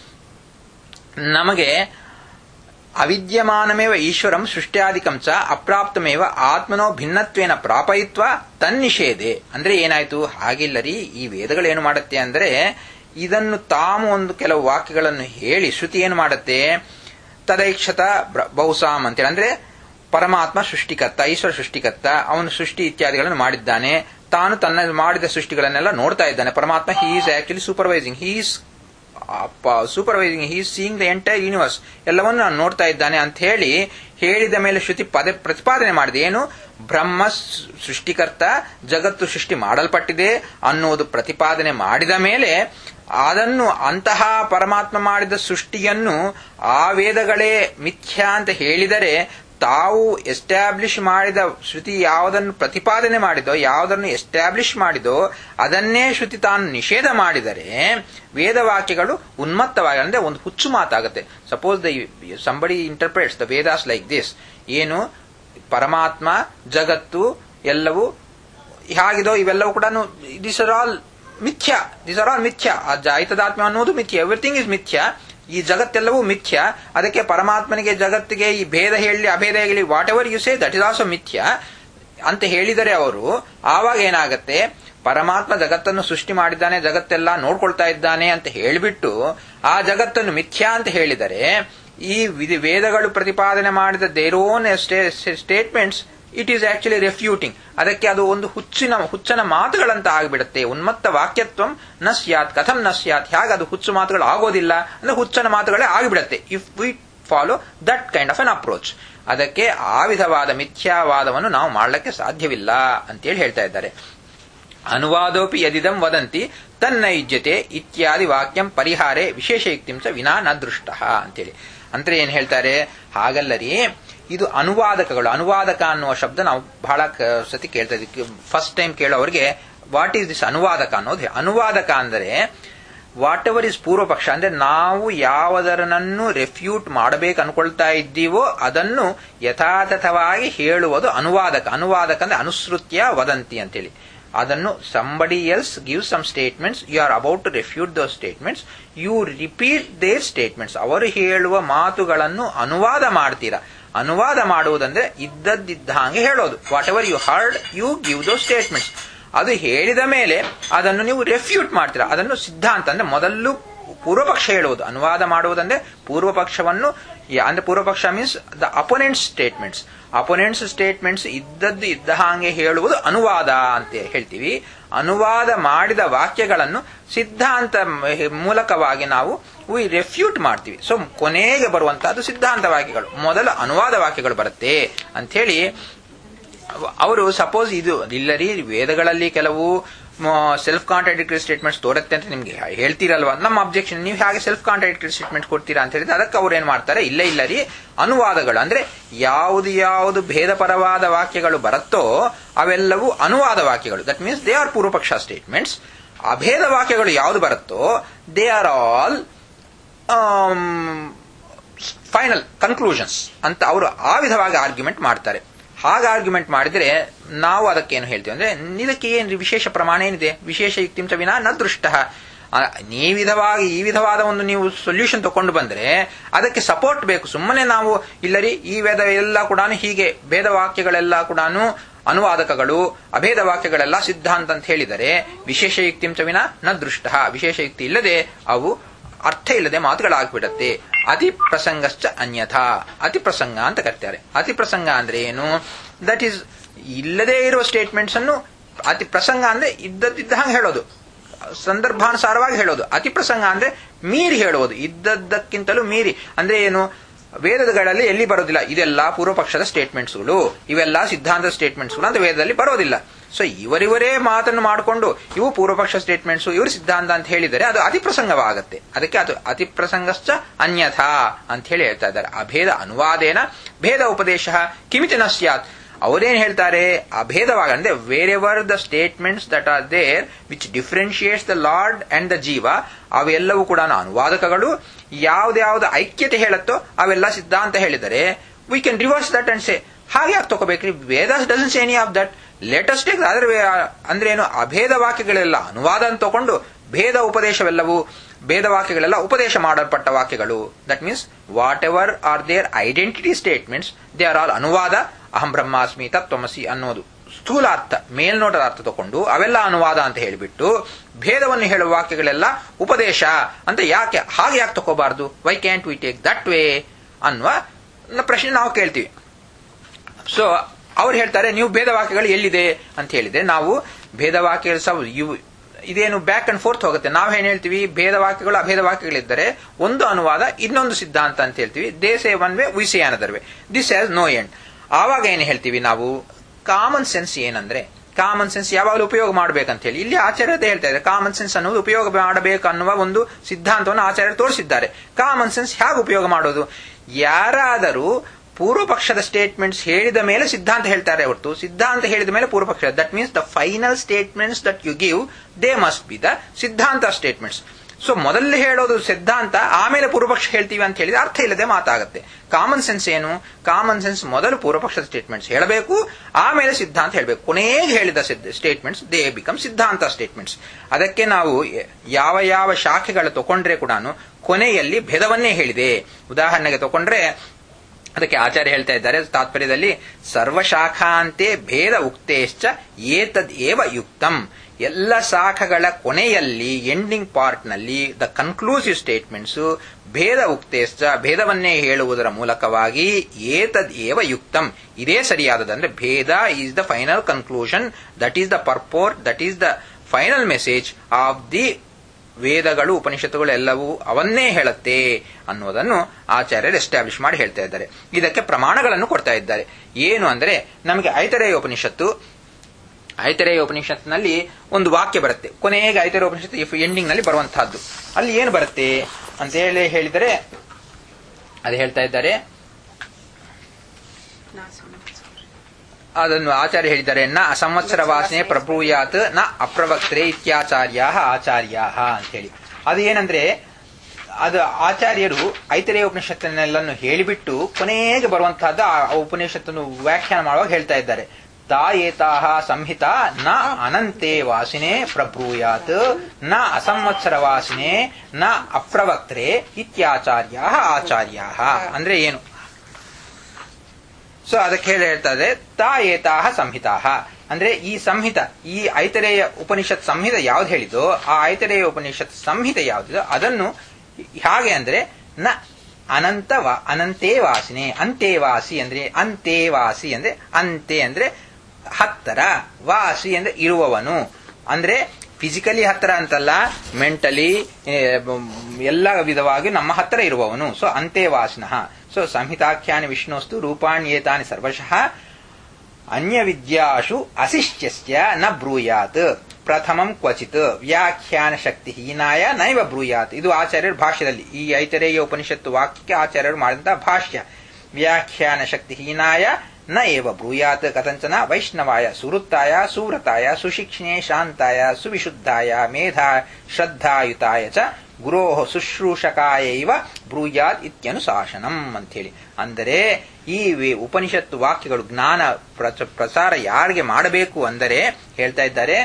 Speaker 1: ನಮಗೆ ಅವಿದ್ಯಮಾನಮೇವ ಈಶ್ವರಂ ಸೃಷ್ಟ್ಯಾದಿಕಂ ಚ ಅಪ್ರಾಪ್ತಮೇವ ಆತ್ಮನೋ ಭಿನ್ನತ್ವೇನ ಪ್ರಾಪಯಿತ್ವ ತನ್ನಿಷೇಧೆ ಅಂದ್ರೆ ಏನಾಯ್ತು ಹಾಗಿಲ್ಲರಿ ಈ ವೇದಗಳೇನು ಮಾಡುತ್ತೆ ಅಂದ್ರೆ ಇದನ್ನು ತಾವು ಒಂದು ಕೆಲವು ವಾಕ್ಯಗಳನ್ನು ಹೇಳಿ ಶ್ರುತಿ ಏನು ಮಾಡುತ್ತೆ ತದೈಕ್ಷತ ಬಹುಸಾಮ್ ಅಂತೇಳಿ ಅಂದ್ರೆ ಪರಮಾತ್ಮ ಸೃಷ್ಟಿಕರ್ತ ಈಶ್ವರ ಸೃಷ್ಟಿಕರ್ತ ಅವನು ಸೃಷ್ಟಿ ಇತ್ಯಾದಿಗಳನ್ನು ಮಾಡಿದ್ದಾನೆ ತಾನು ತನ್ನ ಮಾಡಿದ ಸೃಷ್ಟಿಗಳನ್ನೆಲ್ಲ ನೋಡ್ತಾ ಇದ್ದಾನೆ ಪರಮಾತ್ಮ he is actually supervising he is supervising he seeing the entire universe ಎಲ್ಲವನ್ನು ನಾನು ನೋಡ್ತಾ ಇದ್ದಾನೆ ಅಂತ ಹೇಳಿ ಹೇಳಿದ ಮೇಲೆ ಶ್ರುತಿ ಪದ ಪ್ರತಿಪಾದನೆ ಮಾಡಿದೆ ಏನು ಬ್ರಹ್ಮ ಸೃಷ್ಟಿಕರ್ತ ಜಗತ್ತು ಸೃಷ್ಟಿ ಮಾಡಲ್ಪಟ್ಟಿದೆ ಅನ್ನುವುದು ಪ್ರತಿಪಾದನೆ ಮಾಡಿದ ಮೇಲೆ ಅದನ್ನು ಅಂತಹ ಪರಮಾತ್ಮ ಮಾಡಿದ ಸೃಷ್ಟಿಯನ್ನು ಆ ವೇದಗಳೇ ಮಿಥ್ಯ ಅಂತ ಹೇಳಿದರೆ ತಾವು ಎಸ್ಟಾಬ್ಲಿಷ್ ಮಾಡಿದ ಶ್ರುತಿ ಯಾವುದನ್ನು ಪ್ರತಿಪಾದನೆ ಮಾಡಿದೋ ಯಾವುದನ್ನು ಎಸ್ಟಾಬ್ಲಿಷ್ ಮಾಡಿದೋ ಅದನ್ನೇ ಶ್ರುತಿ ತಾನು ನಿಷೇಧ ಮಾಡಿದರೆ ವೇದವಾಕ್ಯಗಳು ಉನ್ಮತ್ತವಾಗಿ ಅಂದ್ರೆ ಒಂದು ಹುಚ್ಚು ಮಾತಾಗುತ್ತೆ suppose the somebody interprets the Vedas like this ಏನು ಪರಮಾತ್ಮ ಜಗತ್ತು ಎಲ್ಲವೂ ಹೇಗಿದೋ ಇವೆಲ್ಲವೂ ಕೂಡ ದಿಸ್ ಆರ್ ಆಲ್ ಮಿಥ್ಯ ದಿಸ್ ಆರ್ ಆಲ್ ಮಿಥ್ಯ ಐತದಾತ್ಮ ಅನ್ನೋದು ಮಿಥ್ಯ ಎವ್ರಿಥಿಂಗ್ ಇಸ್ ಮಿಥ್ಯ ಈ ಜಗತ್ತೆಲ್ಲವೂ ಮಿಥ್ಯ ಅದಕ್ಕೆ ಪರಮಾತ್ಮನಿಗೆ ಜಗತ್ತಿಗೆ ಈ ಭೇದ ಹೇಳಿ ಅಭೇದ ಹೇಳಿ whatever you say that is also ಮಿಥ್ಯ ಅಂತ ಹೇಳಿದರೆ ಅವರು ಆವಾಗ ಏನಾಗತ್ತೆ ಪರಮಾತ್ಮ ಜಗತ್ತನ್ನು ಸೃಷ್ಟಿ ಮಾಡಿದ್ದಾನೆ ಜಗತ್ತೆಲ್ಲ ನೋಡ್ಕೊಳ್ತಾ ಇದ್ದಾನೆ ಅಂತ ಹೇಳಿಬಿಟ್ಟು ಆ ಜಗತ್ತನ್ನು ಮಿಥ್ಯ ಅಂತ ಹೇಳಿದರೆ ಈ ವೇದಗಳು ಪ್ರತಿಪಾದನೆ ಮಾಡಿದ their own statements it is actually refuting ಅದಕ್ಕೆ ಅದು ಒಂದು ಹುಚ್ಚಿನ ಹುಚ್ಚನ ಮಾತುಗಳಂತ ಆಗಿಬಿಡುತ್ತೆ ಉನ್ಮತ್ತ ವಾಕ್ಯತ್ವಂ ನ ಸ್ಯಾತ್ ಕಥಂ ನ ಸ್ಯಾತ್ ಹೇಗೆ ಅದು ಹುಚ್ಚು ಮಾತುಗಳು ಆಗೋದಿಲ್ಲ ಅಂದ್ರೆ ಹುಚ್ಚನ ಮಾತುಗಳೇ ಆಗಿಬಿಡುತ್ತೆ if we follow that kind of an approach ಅದಕ್ಕೆ ಆ ವಿಧವಾದ ಮಿಥ್ಯಾವಾದವನ್ನು ನಾವು ಮಾಡಲಿಕ್ಕೆ ಸಾಧ್ಯವಿಲ್ಲ ಅಂತೇಳಿ ಹೇಳ್ತಾ ಇದ್ದಾರೆ ಅನುವಾದೋಪಿ ಯದಿದಂ ವದಂತಿ ತನ್ನೈಜ್ಯತೆ ಇತ್ಯಾದಿ ವಾಕ್ಯಂ ಪರಿಹಾರೆ ವಿಶೇಷ ಯುಕ್ತಿಂ ಚ ವಿನಾ ನ ದೃಷ್ಟ ಅಂತೇಳಿ ಅಂದ್ರೆ ಏನ್ ಹೇಳ್ತಾರೆ ಹಾಗಲ್ಲರಿ ಇದು ಅನುವಾದಕಗಳು ಅನುವಾದಕ ಅನ್ನುವ ಶಬ್ದ ನಾವು ಬಹಳ ಕ- ಸತಿ ಕೇಳ್ತಾ ಇದ್ವಿ ಫಸ್ಟ್ ಟೈಮ್ ಕೇಳೋರಿಗೆ ವಾಟ್ ಈಸ್ ದಿಸ್ ಅನುವಾದಕ ಅನ್ನೋದು ಅನುವಾದಕ ಅಂದರೆ ವಾಟ್ ಎವರ್ ಇಸ್ ಪೂರ್ವ ಪಕ್ಷ ಅಂದ್ರೆ ನಾವು ಯಾವುದರನ್ನು ರೆಫ್ಯೂಟ್ ಮಾಡಬೇಕು ಅನ್ಕೊಳ್ತಾ ಇದ್ದೀವೋ ಅದನ್ನು ಯಥಾತಥವಾಗಿ ಹೇಳುವುದು ಅನುವಾದಕ ಅನುವಾದಕ ಅಂದ್ರೆ ಅನುಸೃತ್ಯ ವದಂತಿ ಅಂತೇಳಿ ಅದನ್ನು somebody else give some statements you are about to refute those statements you repeat their statements ಅವರು ಹೇಳುವ ಮಾತುಗಳನ್ನು ಅನುವಾದ ಮಾಡ್ತೀರಾ ಅನುವಾದ ಮಾಡುವುದಂದ್ರೆ ಇದ್ದದ್ದಿದ್ದ ಹಾಗೆ ಹೇಳೋದು whatever you heard you give those statements ಅದು ಹೇಳಿದ ಮೇಲೆ ಅದನ್ನು ನೀವು ರೆಫ್ಯೂಟ್ ಮಾಡ್ತೀರಾ ಅದನ್ನು ಸಿದ್ಧಾಂತ ಅಂದ್ರೆ ಮೊದಲು ಪೂರ್ವಪಕ್ಷ ಹೇಳುವುದು ಅನುವಾದ ಮಾಡುವುದಂದ್ರೆ ಪೂರ್ವಪಕ್ಷವನ್ನು ಯಾ- ಅಂದ್ರೆ ಪೂರ್ವಪಕ್ಷ means the opponents statements opponents statements ಇದ್ದದ್ದು ಇದ್ದ ಹಾಗೆ ಹೇಳುವುದು ಅನುವಾದ ಅಂತ ಹೇಳ್ತೀವಿ ಅನುವಾದ ಮಾಡಿದ ವಾಕ್ಯಗಳನ್ನು ಸಿದ್ಧಾಂತ ಮ- ಮೂಲಕವಾಗಿ ನಾವು ವಿ ರೆಫ್ಯೂಟ್ ಮಾಡ್ತೀವಿ ಸೊ ಕೊನೆಗೆ ಬರುವಂತಹದ್ದು ಸಿದ್ಧಾಂತ ವಾಕ್ಯಗಳು ಮೊದಲು ಅನುವಾದ ವಾಕ್ಯಗಳು ಬರುತ್ತೆ ಅಂಥೇಳಿ ಅವರು ಸಪೋಸ್ ಇದು ಇಲ್ಲರಿ ವೇದಗಳಲ್ಲಿ ಕೆಲವು ಸೆಲ್ಫ್ ಕಾಂಟ್ರಾಡಿಕ್ಟರಿ ಸ್ಟೇಟ್ಮೆಂಟ್ಸ್ ತೋರುತ್ತೆ ಅಂತ ನಿಮ್ಗೆ ಹೇಳ್ತೀರಲ್ವಾ ನಮ್ಮ ಅಬ್ಜೆಕ್ಷನ್ ನೀವು ಹೇಗೆ ಸೆಲ್ಫ್ ಕಾಂಟ್ರಾಡಿಕ್ಟರಿ ಸ್ಟೇಟ್ಮೆಂಟ್ ಕೊಡ್ತೀರಾ ಅಂತ ಹೇಳಿದ್ರೆ ಅದಕ್ಕೆ ಅವ್ರು ಏನ್ ಮಾಡ್ತಾರೆ ಇಲ್ಲ ಇಲ್ಲ ರೀ ಅನುವಾದಗಳು ಅಂದ್ರೆ ಯಾವುದು ಯಾವುದು ಭೇದಪರವಾದ ವಾಕ್ಯಗಳು ಬರುತ್ತೋ ಅವೆಲ್ಲವೂ ಅನುವಾದ ವಾಕ್ಯಗಳು ದಟ್ ಮೀನ್ಸ್ ದೇ ಆರ್ ಪೂರ್ವಪಕ್ಷ ಸ್ಟೇಟ್ಮೆಂಟ್ಸ್ ಅಭೇದ ವಾಕ್ಯಗಳು ಯಾವುದು ಬರುತ್ತೋ they are all final conclusions ಅಂತ ಅವರು ಆ ವಿಧವಾಗಿ ಆರ್ಗ್ಯುಮೆಂಟ್ ಮಾಡ್ತಾರೆ ಹಾಗೆ ಆರ್ಗ್ಯುಮೆಂಟ್ ಮಾಡಿದ್ರೆ ನಾವು ಅದಕ್ಕೇನು ಹೇಳ್ತೀವಿ ಅಂದ್ರೆ ಇದಕ್ಕೆ ಏನು ವಿಶೇಷ ಪ್ರಮಾಣ ಏನಿದೆ ವಿಶೇಷ ಯುಕ್ತಿಂಚ ವಿನ ನ ದೃಷ್ಟ ಈ ವಿಧವಾಗಿ ಈ ವಿಧವಾದ ಒಂದು ನೀವು ಸೊಲ್ಯೂಷನ್ ತಕೊಂಡು ಬಂದ್ರೆ ಅದಕ್ಕೆ ಸಪೋರ್ಟ್ ಬೇಕು ಸುಮ್ಮನೆ ನಾವು ಇಲ್ಲರಿ ಈ ವೇದ ಎಲ್ಲ ಕೂಡ ಹೀಗೆ ಭೇದ ವಾಕ್ಯಗಳೆಲ್ಲ ಕೂಡ ಅನುವಾದಕಗಳು ಅಭೇದ ವಾಕ್ಯಗಳೆಲ್ಲ ಸಿದ್ಧಾಂತ ಅಂತ ಹೇಳಿದರೆ ವಿಶೇಷ ಯುಕ್ತಿಂಚ ವಿನ ನ ದೃಷ್ಟ ವಿಶೇಷ ಯುಕ್ತಿ ಇಲ್ಲದೆ ಅವು ಅರ್ಥ ಇಲ್ಲದೆ ಮಾತುಗಳಾಗ್ಬಿಡತ್ತೆ ಅತಿ ಪ್ರಸಂಗಶ್ಚ ಅನ್ಯಥಾ ಅತಿ ಪ್ರಸಂಗ ಅಂತ ಕರೀತಾರೆ ಅತಿ ಪ್ರಸಂಗ ಅಂದ್ರೆ ಏನು ದಟ್ ಈಸ್ ಇಲ್ಲದೆ ಇರುವ ಸ್ಟೇಟ್ಮೆಂಟ್ಸ್ ಅನ್ನು ಅತಿ ಪ್ರಸಂಗ ಅಂದ್ರೆ ಇದ್ದದ್ದಿದ್ದ ಹಾಗೆ ಹೇಳೋದು ಸಂದರ್ಭಾನುಸಾರವಾಗಿ ಹೇಳೋದು ಅತಿ ಪ್ರಸಂಗ ಅಂದ್ರೆ ಮೀರಿ ಹೇಳುವುದು ಇದ್ದದ್ದಕ್ಕಿಂತಲೂ ಮೀರಿ ಅಂದ್ರೆ ಏನು ವೇದಗಳಲ್ಲಿ ಎಲ್ಲಿ ಬರೋದಿಲ್ಲ ಇದೆಲ್ಲ ಪೂರ್ವ ಪಕ್ಷದ ಸ್ಟೇಟ್ಮೆಂಟ್ಸ್ಗಳು ಇವೆಲ್ಲ ಸಿದ್ಧಾಂತ ಸ್ಟೇಟ್ಮೆಂಟ್ಸ್ಗಳು ಅಂತ ವೇದದಲ್ಲಿ ಬರೋದಿಲ್ಲ ಸೊ ಇವರಿವರೇ ಮಾತನ್ನು ಮಾಡಿಕೊಂಡು ಇವು ಪೂರ್ವಪಕ್ಷ ಸ್ಟೇಟ್ಮೆಂಟ್ಸ್ ಇವರು ಸಿದ್ಧಾಂತ ಅಂತ ಹೇಳಿದರೆ ಅದು ಅತಿ ಪ್ರಸಂಗವಾಗುತ್ತೆ ಅದಕ್ಕೆ ಅದು ಅತಿ ಪ್ರಸಂಗಶ್ಚ ಅನ್ಯಥಾ ಅಂತ ಹೇಳಿ ಹೇಳ್ತಾ ಇದ್ದಾರೆ ಅಭೇದ ಅನುವಾದೇನ ಭೇದ ಉಪದೇಶ ಕಿಮಿತಿ ನ ಸ್ಯಾತ್ ಅವರೇನ್ ಹೇಳ್ತಾರೆ ಅಭೇದವಾಗಿ ಅಂದ್ರೆ wherever the statements that are there which differentiates the lord and the ಜೀವ ಅವೆಲ್ಲವೂ ಕೂಡ ಅನುವಾದಕಗಳು ಯಾವ್ದ್ಯಾವ್ದು ಐಕ್ಯತೆ ಹೇಳುತ್ತೋ ಅವೆಲ್ಲ ಸಿದ್ಧಾಂತ ಹೇಳಿದರೆ we can reverse that and say ಹಾಗೆ ಯಾಕೆ ತಗೋಬೇಕ್ರಿ ವೇದ ಡಸನ್ಸ್ ಎನಿ ಆಫ್ ದಟ್ ಲೇಟೆಸ್ಟ್ ಆದ್ರೆ ಅಂದ್ರೆ ಏನು ಅಭೇದ ವಾಕ್ಯಗಳೆಲ್ಲ ಅನುವಾದ ಅಂತ ತಗೊಂಡು ಭೇದ ಉಪದೇಶವೆಲ್ಲವೂ ಭೇದ ವಾಕ್ಯಗಳೆಲ್ಲ ಉಪದೇಶ ಮಾಡಲ್ಪಟ್ಟ ವಾಕ್ಯಗಳು that means whatever are there identity statements they are all ಅನುವಾದ ಅಹಂ ಬ್ರಹ್ಮಾಸ್ಮಿ ತತ್ವಮಸಿ ಅನ್ನೋದು ಸ್ಥೂಲಾರ್ಥ ಮೇಲ್ನೋಟದ ಅರ್ಥ ತಗೊಂಡು ಅವೆಲ್ಲ ಅನುವಾದ ಅಂತ ಹೇಳಿಬಿಟ್ಟು ಭೇದವನ್ನು ಹೇಳುವ ವಾಕ್ಯಗಳೆಲ್ಲ ಉಪದೇಶ ಅಂತ ಯಾಕೆ ಹಾಗೆ ಯಾಕೆ ತಗೋಬಾರ್ದು why can't we take that way ಅನ್ನುವ ಪ್ರಶ್ನೆ ನಾವು ಕೇಳ್ತೀವಿ ಸೊ ಅವ್ರು ಹೇಳ್ತಾರೆ ನೀವು ಭೇದವಾಕ್ಯಗಳು ಎಲ್ಲಿದೆ ಅಂತ ಹೇಳಿದ್ರೆ ನಾವು ಭೇದವಾಕ್ಯಗಳು ಸಹ ಇವು ಇದೇನು ಬ್ಯಾಕ್ ಅಂಡ್ ಫೋರ್ತ್ ಹೋಗುತ್ತೆ ನಾವು ಏನ್ ಹೇಳ್ತೀವಿ ಭೇದವಾಕ್ಯಗಳು ಅಭೇದ ವಾಕ್ಯಗಳಿದ್ದರೆ ಒಂದು ಅನುವಾದ ಇನ್ನೊಂದು ಸಿದ್ಧಾಂತ ಅಂತ ಹೇಳ್ತೀವಿ they say one way we say another way this has no end ಆವಾಗ ಏನು ಹೇಳ್ತೀವಿ ನಾವು ಕಾಮನ್ ಸೆನ್ಸ್ ಏನಂದ್ರೆ ಕಾಮನ್ ಸೆನ್ಸ್ ಯಾವಾಗಲೂ ಉಪಯೋಗ ಮಾಡಬೇಕಂತ ಹೇಳಿ ಇಲ್ಲಿ ಆಚಾರ್ಯತೆ ಹೇಳ್ತಾ ಇದ್ದಾರೆ ಕಾಮನ್ ಸೆನ್ಸ್ ಅನ್ನೋದು ಉಪಯೋಗ ಮಾಡಬೇಕು ಅನ್ನುವ ಒಂದು ಸಿದ್ಧಾಂತವನ್ನು ಆಚಾರ್ಯರು ತೋರಿಸಿದ್ದಾರೆ ಕಾಮನ್ ಸೆನ್ಸ್ ಹೇಗೆ ಉಪಯೋಗ ಮಾಡೋದು ಯಾರಾದರೂ ಪೂರ್ವ ಪಕ್ಷದ ಸ್ಟೇಟ್ಮೆಂಟ್ಸ್ ಹೇಳಿದ ಮೇಲೆ ಸಿದ್ಧಾಂತ ಹೇಳ್ತಾರೆ ಹೊರತು ಸಿದ್ಧಾಂತ ಹೇಳಿದ ಮೇಲೆ ಪೂರ್ವ ಪಕ್ಷ that means the final statements that you give they must be the ಸಿದ್ಧಾಂತ ಸ್ಟೇಟ್ಮೆಂಟ್ಸ್ ಸೊ ಮೊದಲು ಹೇಳೋದು ಸಿದ್ಧಾಂತ ಆಮೇಲೆ ಪೂರ್ವಪಕ್ಷ ಹೇಳ್ತೀವಿ ಅಂತ ಹೇಳಿದ್ರೆ ಅರ್ಥ ಇಲ್ಲದೆ ಮಾತಾಗುತ್ತೆ ಕಾಮನ್ ಸೆನ್ಸ್ ಏನು ಕಾಮನ್ ಸೆನ್ಸ್ ಮೊದಲು ಪೂರ್ವಪಕ್ಷದ ಸ್ಟೇಟ್ಮೆಂಟ್ಸ್ ಹೇಳಬೇಕು ಆಮೇಲೆ ಸಿದ್ಧಾಂತ ಹೇಳಬೇಕು ಕೊನೆಗೆ ಹೇಳಿದ ಸ್ಟೇಟ್ಮೆಂಟ್ಸ್ ದೇ ಬಿಕಮ್ ಸಿದ್ಧಾಂತ ಸ್ಟೇಟ್ಮೆಂಟ್ಸ್ ಅದಕ್ಕೆ ನಾವು ಯಾವ ಯಾವ ಶಾಖೆಗಳು ತಗೊಂಡ್ರೆ ಕೂಡ ಕೊನೆಯಲ್ಲಿ ಭೇದವನ್ನೇ ಹೇಳಿದೆ ಉದಾಹರಣೆಗೆ ತಗೊಂಡ್ರೆ ಅದಕ್ಕೆ ಆಚಾರ್ಯ ಹೇಳ್ತಾ ಇದ್ದಾರೆ ತಾತ್ಪರ್ಯದಲ್ಲಿ ಸರ್ವಶಾಖಾಂತೆ ಭೇದ ಉಕ್ತೇಶ್ಚ ಏತದ್ ಏವ ಯುಕ್ತಂ ಎಲ್ಲ ಶಾಖಗಳ ಕೊನೆಯಲ್ಲಿ ಎಂಡಿಂಗ್ ಪಾರ್ಟ್ನಲ್ಲಿ ದ ಕನ್ಕ್ಲೂಸಿವ್ ಸ್ಟೇಟ್ಮೆಂಟ್ಸ್ ಭೇದ ಉಕ್ತೇಶ್ಚ ಭೇದವನ್ನೇ ಹೇಳುವುದರ ಮೂಲಕವಾಗಿ ಏತದ್ ಏವ ಯುಕ್ತಂ ಇದೇ ಸರಿಯಾದದಂದ್ರೆ ಭೇದ is the final conclusion that is the purport that is the final message of the ವೇದಗಳು ಉಪನಿಷತ್ತುಗಳು ಎಲ್ಲವೂ ಅವನ್ನೇ ಹೇಳುತ್ತೆ ಅನ್ನೋದನ್ನು ಆಚಾರ್ಯರು ಎಸ್ಟಾಬ್ಲಿಷ್ ಮಾಡಿ ಹೇಳ್ತಾ ಇದ್ದಾರೆ ಇದಕ್ಕೆ ಪ್ರಮಾಣಗಳನ್ನು ಕೊಡ್ತಾ ಇದ್ದಾರೆ ಏನು ಅಂದರೆ ನಮಗೆ ಐತರೇಯ ಉಪನಿಷತ್ತು ಐತರೇಯ ಉಪನಿಷತ್ನಲ್ಲಿ ಒಂದು ವಾಕ್ಯ ಬರುತ್ತೆ ಕೊನೆಗೆ ಐತರೇಯ ಉಪನಿಷತ್ತು ಇಫ್ ಎಂಡಿಂಗ್ ನಲ್ಲಿ ಬರುವಂತಹದ್ದು ಅಲ್ಲಿ ಏನು ಬರುತ್ತೆ ಅಂತ ಹೇಳಿ ಹೇಳಿದರೆ ಅದು ಹೇಳ್ತಾ ಇದ್ದಾರೆ ಅದನ್ನು ಆಚಾರ್ಯ ಹೇಳಿದ್ದಾರೆ ನ ಅಸಂವತ್ಸರ ವಾಸನೆ ಪ್ರಭೂಯಾತ್ ನ ಅಪ್ರವಕ್ತ್ರೆ ಇತ್ಯಾಚಾರ್ಯ ಆಚಾರ್ಯ ಅಂತ ಹೇಳಿ ಅದು ಏನಂದ್ರೆ ಅದು ಆಚಾರ್ಯರು ಐತರೇಯ ಉಪನಿಷತ್ತನ್ನೆಲ್ಲನ್ನು ಹೇಳಿಬಿಟ್ಟು ಕೊನೆಗೆ ಬರುವಂತಹದ್ದು ಆ ಉಪನಿಷತ್ತನ್ನು ವ್ಯಾಖ್ಯಾನ ಮಾಡುವಾಗ ಹೇಳ್ತಾ ಇದ್ದಾರೆ ತಾಯೇತಾಹ ಸಂಹಿತ ನ ಅನಂತೆ ವಾಸಿನೇ ಪ್ರಭೂಯಾತ್ ನ ಅಸಂವತ್ಸರ ವಾಸಿನೇ ನ ಅಪ್ರವಕ್ತ್ರೆ ಇತ್ಯಾಚಾರ್ಯ ಆಚಾರ್ಯ ಅಂದ್ರೆ ಏನು ಸೊ ಅದಕ್ಕೆ ಹೇಳಿ ಹೇಳ್ತದೆ ತಾಯೇತಾಹ ಸಂಹಿತಾಹ ಅಂದ್ರೆ ಈ ಸಂಹಿತ ಈ ಐತರೇಯ ಉಪನಿಷತ್ ಸಂಹಿತ ಯಾವ್ದು ಹೇಳಿದೋ ಆ ಐತರೇಯ ಉಪನಿಷತ್ ಸಂಹಿತ ಯಾವುದಿದೋ ಅದನ್ನು ಹಾಗೆ ಅಂದ್ರೆ ನ ಅನಂತ ಅನಂತೇ ವಾಸಿನೇ ಅಂತೇವಾಸಿ ಅಂದ್ರೆ ಅಂತೇವಾಸಿ ಅಂದ್ರೆ ಅಂತೆ ಅಂದ್ರೆ ಹತ್ತರ ವಾಸಿ ಅಂದ್ರೆ ಇರುವವನು ಅಂದ್ರೆ ಫಿಸಿಕಲಿ ಹತ್ತಿರ ಅಂತಲ್ಲ ಮೆಂಟಲಿ ಎಲ್ಲ ವಿಧವಾಗಿ ನಮ್ಮ ಹತ್ತಿರ ಇರುವವನು ಸೊ ಅಂತೇವಾಸಿನಃ ಸೊ ಸಂಹಿತಾಖ್ಯಾನಿ ವಿಷ್ಣುಸ್ತು ರೂಪಾಣ್ಯೇತಾನಿ ಸರ್ವಶಃ ಅನ್ಯ ವಿದ್ಯಾಶು ಅಶಿಷ್ಯಸ್ಯ ನ ಬ್ರೂಯಾತ್ ಪ್ರಥಮಂ ಕ್ವಚಿತ್ ವ್ಯಾಖ್ಯಾನ ಶಕ್ತಿ ಹೀನಾಯ ನೈವ ಬ್ರೂಯಾತ್ ಇದು ಆಚಾರ್ಯರ ಭಾಷ್ಯದಲ್ಲಿ ಈ ಐತರೇಯ ಉಪನಿಷತ್ತು ವಾಕ್ಯಕ್ಕೆ ಆಚಾರ್ಯರು ಮಾಡಿದಂತಹ ಭಾಷ್ಯ ವ್ಯಾಖ್ಯಾನ ಶಕ್ತಿ ಹೀನಾಯ ನ ಏವ ಬ್ರೂಯಾತ್ ಕಥಂಚನ ವೈಷ್ಣವಾಯ ಸುವೃತ್ತಾಯ ಸುವ್ರತಾಯ ಸುಶಿಕ್ಷಣೆ ಶಾಂತಾಯ ಸುವಿಶುದ್ಧಾಯ ಮೇಧಾ ಶ್ರದ್ಧಾಯುತಾಯ ಚ ಗುರೋ ಶುಶ್ರೂಷಕಾಯ ಇವ ಬ್ರೂಯಾತ್ ಇತ್ಯನುಶಾಸನಂ ಅಂಥೇಳಿ ಅಂದರೆ ಈ ಉಪನಿಷತ್ತು ವಾಕ್ಯಗಳು ಜ್ಞಾನ ಪ್ರಸಾರ ಯಾರಿಗೆ ಮಾಡಬೇಕು ಅಂದರೆ ಹೇಳ್ತಾ ಇದ್ದಾರೆ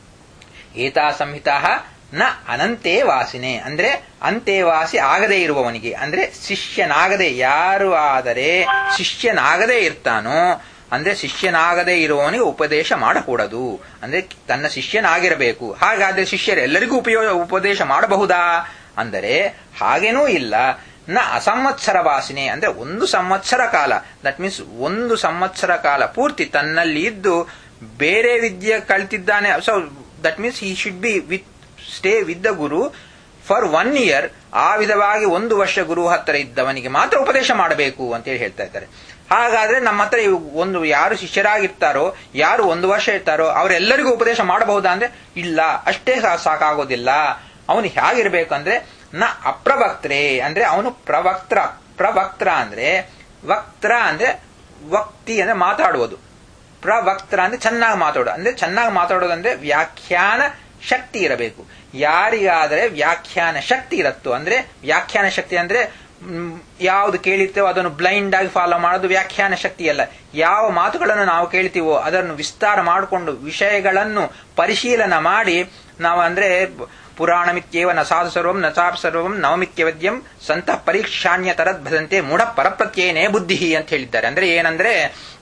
Speaker 1: ಏತಾ ಸಂಹಿತಾ ನ ಅನಂತೇ ವಾಸಿನೇ ಅಂದ್ರೆ ಅಂತೆವಾಸಿ ಆಗದೇ ಇರುವವನಿಗೆ ಅಂದ್ರೆ ಶಿಷ್ಯನಾಗದೆ ಯಾರು ಆದರೆ ಶಿಷ್ಯನಾಗದೇ ಇರ್ತಾನೋ ಅಂದ್ರೆ ಶಿಷ್ಯನಾಗದೇ ಇರುವವನಿಗೆ ಉಪದೇಶ ಮಾಡಕೂಡದು ಅಂದ್ರೆ ತನ್ನ ಶಿಷ್ಯನಾಗಿರಬೇಕು ಹಾಗಾದ್ರೆ ಶಿಷ್ಯರು ಎಲ್ಲರಿಗೂ ಉಪಯೋಗ ಉಪದೇಶ ಮಾಡಬಹುದಾ ಅಂದರೆ ಹಾಗೇನೂ ಇಲ್ಲ ನ ಅಸಂವತ್ಸರ ವಾಸಿನೇ ಅಂದ್ರೆ ಒಂದು ಸಂವತ್ಸರ ಕಾಲ ದಟ್ ಮೀನ್ಸ್ ಒಂದು ಸಂವತ್ಸರ ಕಾಲ ಪೂರ್ತಿ ತನ್ನಲ್ಲಿ ಇದ್ದು ಬೇರೆ ವಿದ್ಯೆ ಕಲ್ತಿದ್ದಾನೆ so that means he should be with stay with the guru for one year ಆ ವಿಧವಾಗಿ ಒಂದು ವರ್ಷ ಗುರು ಹತ್ತಿರ ಇದ್ದವನಿಗೆ ಮಾತ್ರ ಉಪದೇಶ ಮಾಡಬೇಕು ಅಂತೇಳಿ ಹೇಳ್ತಾ ಇದ್ದಾರೆ ಹಾಗಾದ್ರೆ ನಮ್ಮ ಹತ್ರ ಒಂದು ಯಾರು ಶಿಷ್ಯರಾಗಿರ್ತಾರೋ ಯಾರು ಒಂದು ವರ್ಷ ಇರ್ತಾರೋ ಅವರೆಲ್ಲರಿಗೂ ಉಪದೇಶ ಮಾಡಬಹುದಾ ಅಂದ್ರೆ ಇಲ್ಲ ಅಷ್ಟೇ ಸಾಕಾಗೋದಿಲ್ಲ ಅವನು ಹೇಗಿರ್ಬೇಕಂದ್ರೆ ನ ಅಪ್ರವಕ್ತ್ರೆ ಅಂದ್ರೆ ಅವನು ಪ್ರವಕ್ತ್ರ ಪ್ರವಕ್ತ್ರ ಅಂದ್ರೆ ವಕ್ತ್ರ ಅಂದ್ರೆ ವಕ್ತಿ ಅಂದ್ರೆ ಮಾತಾಡುವುದು ಪ್ರವಕ್ತ್ರ ಅಂದ್ರೆ ಚೆನ್ನಾಗಿ ಮಾತಾಡೋದು ಅಂದ್ರೆ ಚೆನ್ನಾಗಿ ಮಾತಾಡೋದು ಅಂದ್ರೆ ವ್ಯಾಖ್ಯಾನ ಶಕ್ತಿ ಇರಬೇಕು ಯಾರಿಗಾದರೆ ವ್ಯಾಖ್ಯಾನ ಶಕ್ತಿ ಇರತ್ತೋ ಅಂದ್ರೆ ವ್ಯಾಖ್ಯಾನ ಶಕ್ತಿ ಅಂದ್ರೆ ಯಾವುದು ಕೇಳಿರ್ತೇವೋ ಅದನ್ನು ಬ್ಲೈಂಡ್ ಆಗಿ ಫಾಲೋ ಮಾಡೋದು ವ್ಯಾಖ್ಯಾನ ಶಕ್ತಿ ಅಲ್ಲ ಯಾವ ಮಾತುಗಳನ್ನು ನಾವು ಕೇಳ್ತೀವೋ ಅದನ್ನು ವಿಸ್ತಾರ ಮಾಡಿಕೊಂಡು ವಿಷಯಗಳನ್ನು ಪರಿಶೀಲನ ಮಾಡಿ ನಾವು ಅಂದ್ರೆ ಪುರಾಣಮಿತ್ಯೇವ ನ ಸಾಧು ಸರ್ವಂ ನ ಚಾಪ್ ಸರ್ವಂ ನವಮಿತ್ಯವದ್ಯಂ ಸಂತ ಪರೀಕ್ಷಾಣ್ಯ ತರದ್ಭದಂತೆ ಮೂಢ ಪರಪ್ರತ್ಯೇನೇ ಬುದ್ಧಿ ಅಂತ ಹೇಳಿದ್ದಾರೆ ಅಂದ್ರೆ ಏನಂದ್ರೆ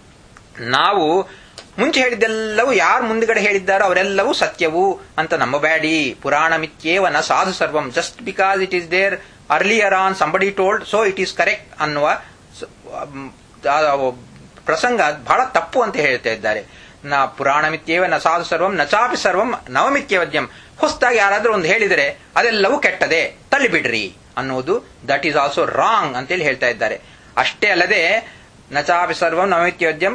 Speaker 1: ನಾವು ಮುಂಚೆ ಹೇಳಿದ್ದೆಲ್ಲವೂ ಯಾರು ಮುಂದ್ಗಡೆ ಹೇಳಿದ್ದಾರೋ ಅವರೆಲ್ಲವೂ ಸತ್ಯವು ಅಂತ ನಂಬಬೇಡಿ ಪುರಾಣ ಮಿತ್ಯೇವ ನ ಸಾಧು ಸರ್ವಂ just because it is there earlier on somebody told so it is correct ಅನ್ನುವ ಪ್ರಸಂಗ ಬಹಳ ತಪ್ಪು ಅಂತ ಹೇಳ್ತಾ ಇದ್ದಾರೆ ನ ಪುರಾಣ ಮಿತ್ಯೇವ ನ ಸಾಧು ಸರ್ವಂ ನ ಚಾಪಿ ಸರ್ವಂ ನವಮಿತ್ಯವದ್ಯಂ ಹೊಸದಾಗಿ ಯಾರಾದ್ರೂ ಒಂದು ಹೇಳಿದರೆ ಅದೆಲ್ಲವೂ ಕೆಟ್ಟದೆ ತಳ್ಳಿಬಿಡ್ರಿ ಅನ್ನೋದು ದಟ್ ಈಸ್ ಆಲ್ಸೋ ರಾಂಗ್ ಅಂತೇಳಿ ಹೇಳ್ತಾ ಇದ್ದಾರೆ ಅಷ್ಟೇ ಅಲ್ಲದೆ ನಚಾಪಿ ಸರ್ವಂ ನವಮಿತ್ಯವದ್ಯಂ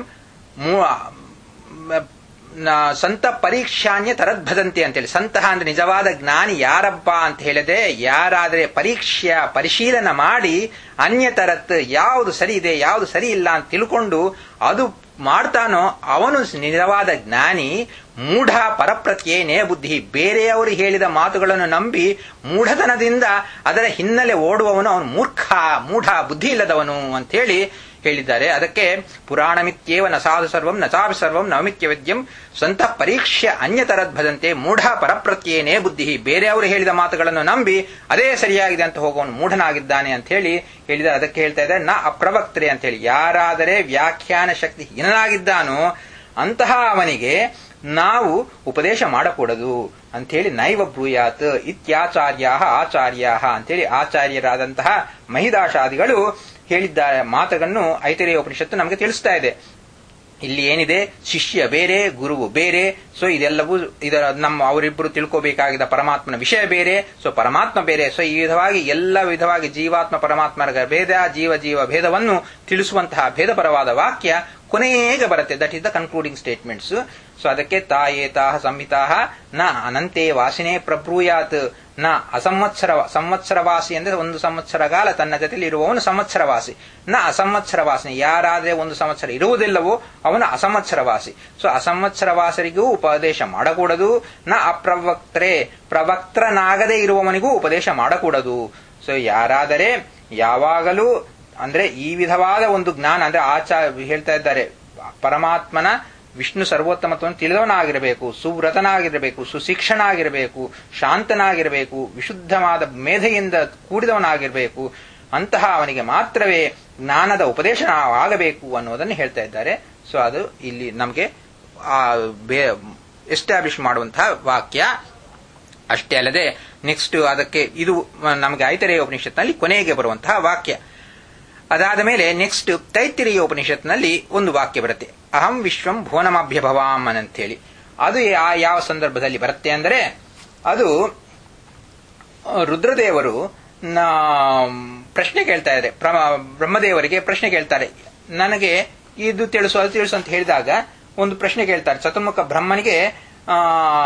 Speaker 1: ಸಂತ ಪರೀಕ್ಷಾನ್ಯ ತರದ್ಭದಂತೆ ಅಂತೇಳಿ ಸಂತಹ ಅಂದ್ರೆ ನಿಜವಾದ ಜ್ಞಾನಿ ಯಾರಪ್ಪ ಅಂತ ಹೇಳಿದ್ರೆ ಯಾರಾದ್ರೆ ಪರೀಕ್ಷೆ ಪರಿಶೀಲನ ಮಾಡಿ ಅನ್ಯ ತರತ್ ಯಾವುದು ಸರಿ ಇದೆ ಯಾವುದು ಸರಿ ಇಲ್ಲ ಅಂತ ತಿಳ್ಕೊಂಡು ಅದು ಮಾಡ್ತಾನೋ ಅವನು ನಿಜವಾದ ಜ್ಞಾನಿ ಮೂಢ ಪರಪ್ರತ್ಯೇನೇ ಬುದ್ಧಿ ಬೇರೆಯವರು ಹೇಳಿದ ಮಾತುಗಳನ್ನು ನಂಬಿ ಮೂಢತನದಿಂದ ಅದರ ಹಿನ್ನೆಲೆ ಓಡುವವನು ಅವನು ಮೂರ್ಖ ಮೂಢ ಬುದ್ಧಿ ಇಲ್ಲದವನು ಅಂತ ಹೇಳಿ ಹೇಳಿದ್ದಾರೆ ಅದಕ್ಕೆ ಪುರಾಣಮಿತ್ಯೇವ ನ ಸಾಧು ಸರ್ವಂ ನ ಚಾಪಿ ಸರ್ವಂ ನವಮಿತ್ಯವಿದ್ಯಂ ಸ್ವಂತ ಪರೀಕ್ಷೆ ಅನ್ಯತರದ್ಭದಂತೆ ಮೂಢ ಪರಪ್ರತ್ಯೇನೇ ಬುದ್ಧಿ ಬೇರೆಯವರು ಹೇಳಿದ ಮಾತುಗಳನ್ನು ನಂಬಿ ಅದೇ ಸರಿಯಾಗಿದೆ ಅಂತ ಹೋಗುವನು ಮೂಢನಾಗಿದ್ದಾನೆ ಅಂತ ಹೇಳಿ ಹೇಳಿದರೆ ಅದಕ್ಕೆ ಹೇಳ್ತಾ ಇದ್ದಾರೆ ನ ಅಪ್ರವಕ್ತ್ರೆ ಅಂತ ಹೇಳಿ ಯಾರಾದರೆ ವ್ಯಾಖ್ಯಾನ ಶಕ್ತಿ ಹೀನನಾಗಿದ್ದಾನೋ ಅಂತಹ ಅವನಿಗೆ ನಾವು ಉಪದೇಶ ಮಾಡಕೂಡದು ಅಂಥೇಳಿ ನೈವ ಬ್ರೂಯಾತ್ ಇತ್ಯಾಚಾರ್ಯ ಆಚಾರ್ಯ ಅಂತೇಳಿ ಆಚಾರ್ಯರಾದಂತಹ ಮಹಿದಾಶಾದಿಗಳು ಹೇಳಿದ್ದಾರೆ ಮಾತುಗಳನ್ನು ಐತರೇಯ ಉಪನಿಷತ್ತು ನಮಗೆ ತಿಳಿಸ್ತಾ ಇದೆ ಇಲ್ಲಿ ಏನಿದೆ ಶಿಷ್ಯ ಬೇರೆ ಗುರುವು ಬೇರೆ ಸೊ ಇದೆಲ್ಲವೂ ಇದರ ನಮ್ಮ ಅವರಿಬ್ಬರು ತಿಳ್ಕೋಬೇಕಾಗಿದ್ದ ಪರಮಾತ್ಮನ ವಿಷಯ ಬೇರೆ ಸೊ ಪರಮಾತ್ಮ ಬೇರೆ ಸೊ ಈ ವಿಧವಾಗಿ ಎಲ್ಲ ವಿಧವಾಗಿ ಜೀವಾತ್ಮ ಪರಮಾತ್ಮರ ಭೇದ ಜೀವ ಜೀವ ಭೇದವನ್ನು ತಿಳಿಸುವಂತಹ ಭೇದಪರವಾದ ವಾಕ್ಯ ಕೊನೆಗೆ ಬರುತ್ತೆ that is the concluding statements so ಅದಕ್ಕೆ ತಾಯೇತಾ ಸಂಹಿತಾ ನ ಅನಂತೆ ವಾಸಿನೇ ಪ್ರಬ್ರೂಯಾತ್ ನ ಅಸಂವತ್ಸರ ಸಂವತ್ಸರವಾಸಿ ಅಂದ್ರೆ ಒಂದು ಸಂವತ್ಸರ ಕಾಲ ತನ್ನ ಜೊತೆಲಿ ಇರುವವನು ಸಂವತ್ಸರವಾಸಿ ನ ಅಸಂವತ್ಸರವಾಸಿ ಯಾರಾದ್ರೆ ಒಂದು ಸಂವತ್ಸರ ಇರುವುದಿಲ್ಲವೋ ಅವನು ಅಸಂವತ್ಸರವಾಸಿ ಸೊ ಅಸಂವತ್ಸರವಾಸರಿಗೂ ಉಪದೇಶ ಮಾಡಕೂಡದು ನ ಅಪ್ರವಕ್ತರೆ ಪ್ರವಕ್ತನಾಗದೇ ಇರುವವನಿಗೂ ಉಪದೇಶ ಮಾಡಕೂಡದು ಸೊ ಯಾರಾದರೆ ಯಾವಾಗಲೂ ಅಂದ್ರೆ ಈ ವಿಧವಾದ ಒಂದು ಜ್ಞಾನ ಅಂದ್ರೆ ಆಚಾರ ಹೇಳ್ತಾ ಇದ್ದಾರೆ ಪರಮಾತ್ಮನ ವಿಷ್ಣು ಸರ್ವೋತ್ತಮತ್ವವನ್ನು ತಿಳಿದವನಾಗಿರಬೇಕು ಸುವ್ರತನಾಗಿರಬೇಕು ಸುಶಿಕ್ಷಣ ಆಗಿರಬೇಕು ಶಾಂತನಾಗಿರಬೇಕು ವಿಶುದ್ಧವಾದ ಮೇಧೆಯಿಂದ ಕೂಡಿದವನಾಗಿರಬೇಕು ಅಂತಹ ಅವನಿಗೆ ಮಾತ್ರವೇ ಜ್ಞಾನದ ಉಪದೇಶ ಆಗಬೇಕು ಅನ್ನೋದನ್ನು ಹೇಳ್ತಾ ಇದ್ದಾರೆ ಸೊ ಅದು ಇಲ್ಲಿ ನಮಗೆ ಎಸ್ಟಾಬ್ಲಿಷ್ ಮಾಡುವಂತಹ ವಾಕ್ಯ ಅಷ್ಟೇ ಅಲ್ಲದೆ ನೆಕ್ಸ್ಟ್ ಅದಕ್ಕೆ ಇದು ನಮಗೆ ಐತರೇಯ ಉಪನಿಷತ್ನಲ್ಲಿ ಕೊನೆಗೆ ಬರುವಂತಹ ವಾಕ್ಯ ಅದಾದ ಮೇಲೆ ನೆಕ್ಸ್ಟ್ ತೈತಿರಿಯ ಉಪನಿಷತ್ನಲ್ಲಿ ಒಂದು ವಾಕ್ಯ ಬರುತ್ತೆ ಅಹಂ ವಿಶ್ವಂ ಭುವನಮಭ್ಯಭವಾಮ್ ಅಂತೇಳಿ ಅದು ಆ ಯಾವ ಸಂದರ್ಭದಲ್ಲಿ ಬರುತ್ತೆ ಅಂದರೆ ಅದು ರುದ್ರದೇವರು ಪ್ರಶ್ನೆ ಕೇಳ್ತಾ ಇದ್ದಾರೆ ಬ್ರಹ್ಮದೇವರಿಗೆ ಪ್ರಶ್ನೆ ಕೇಳ್ತಾರೆ ನನಗೆ ಇದು ತಿಳಿಸು ಅದು ತಿಳಿಸು ಅಂತ ಹೇಳಿದಾಗ ಒಂದು ಪ್ರಶ್ನೆ ಕೇಳ್ತಾರೆ ಚತುರ್ಮುಖ ಬ್ರಹ್ಮನಿಗೆ ಆ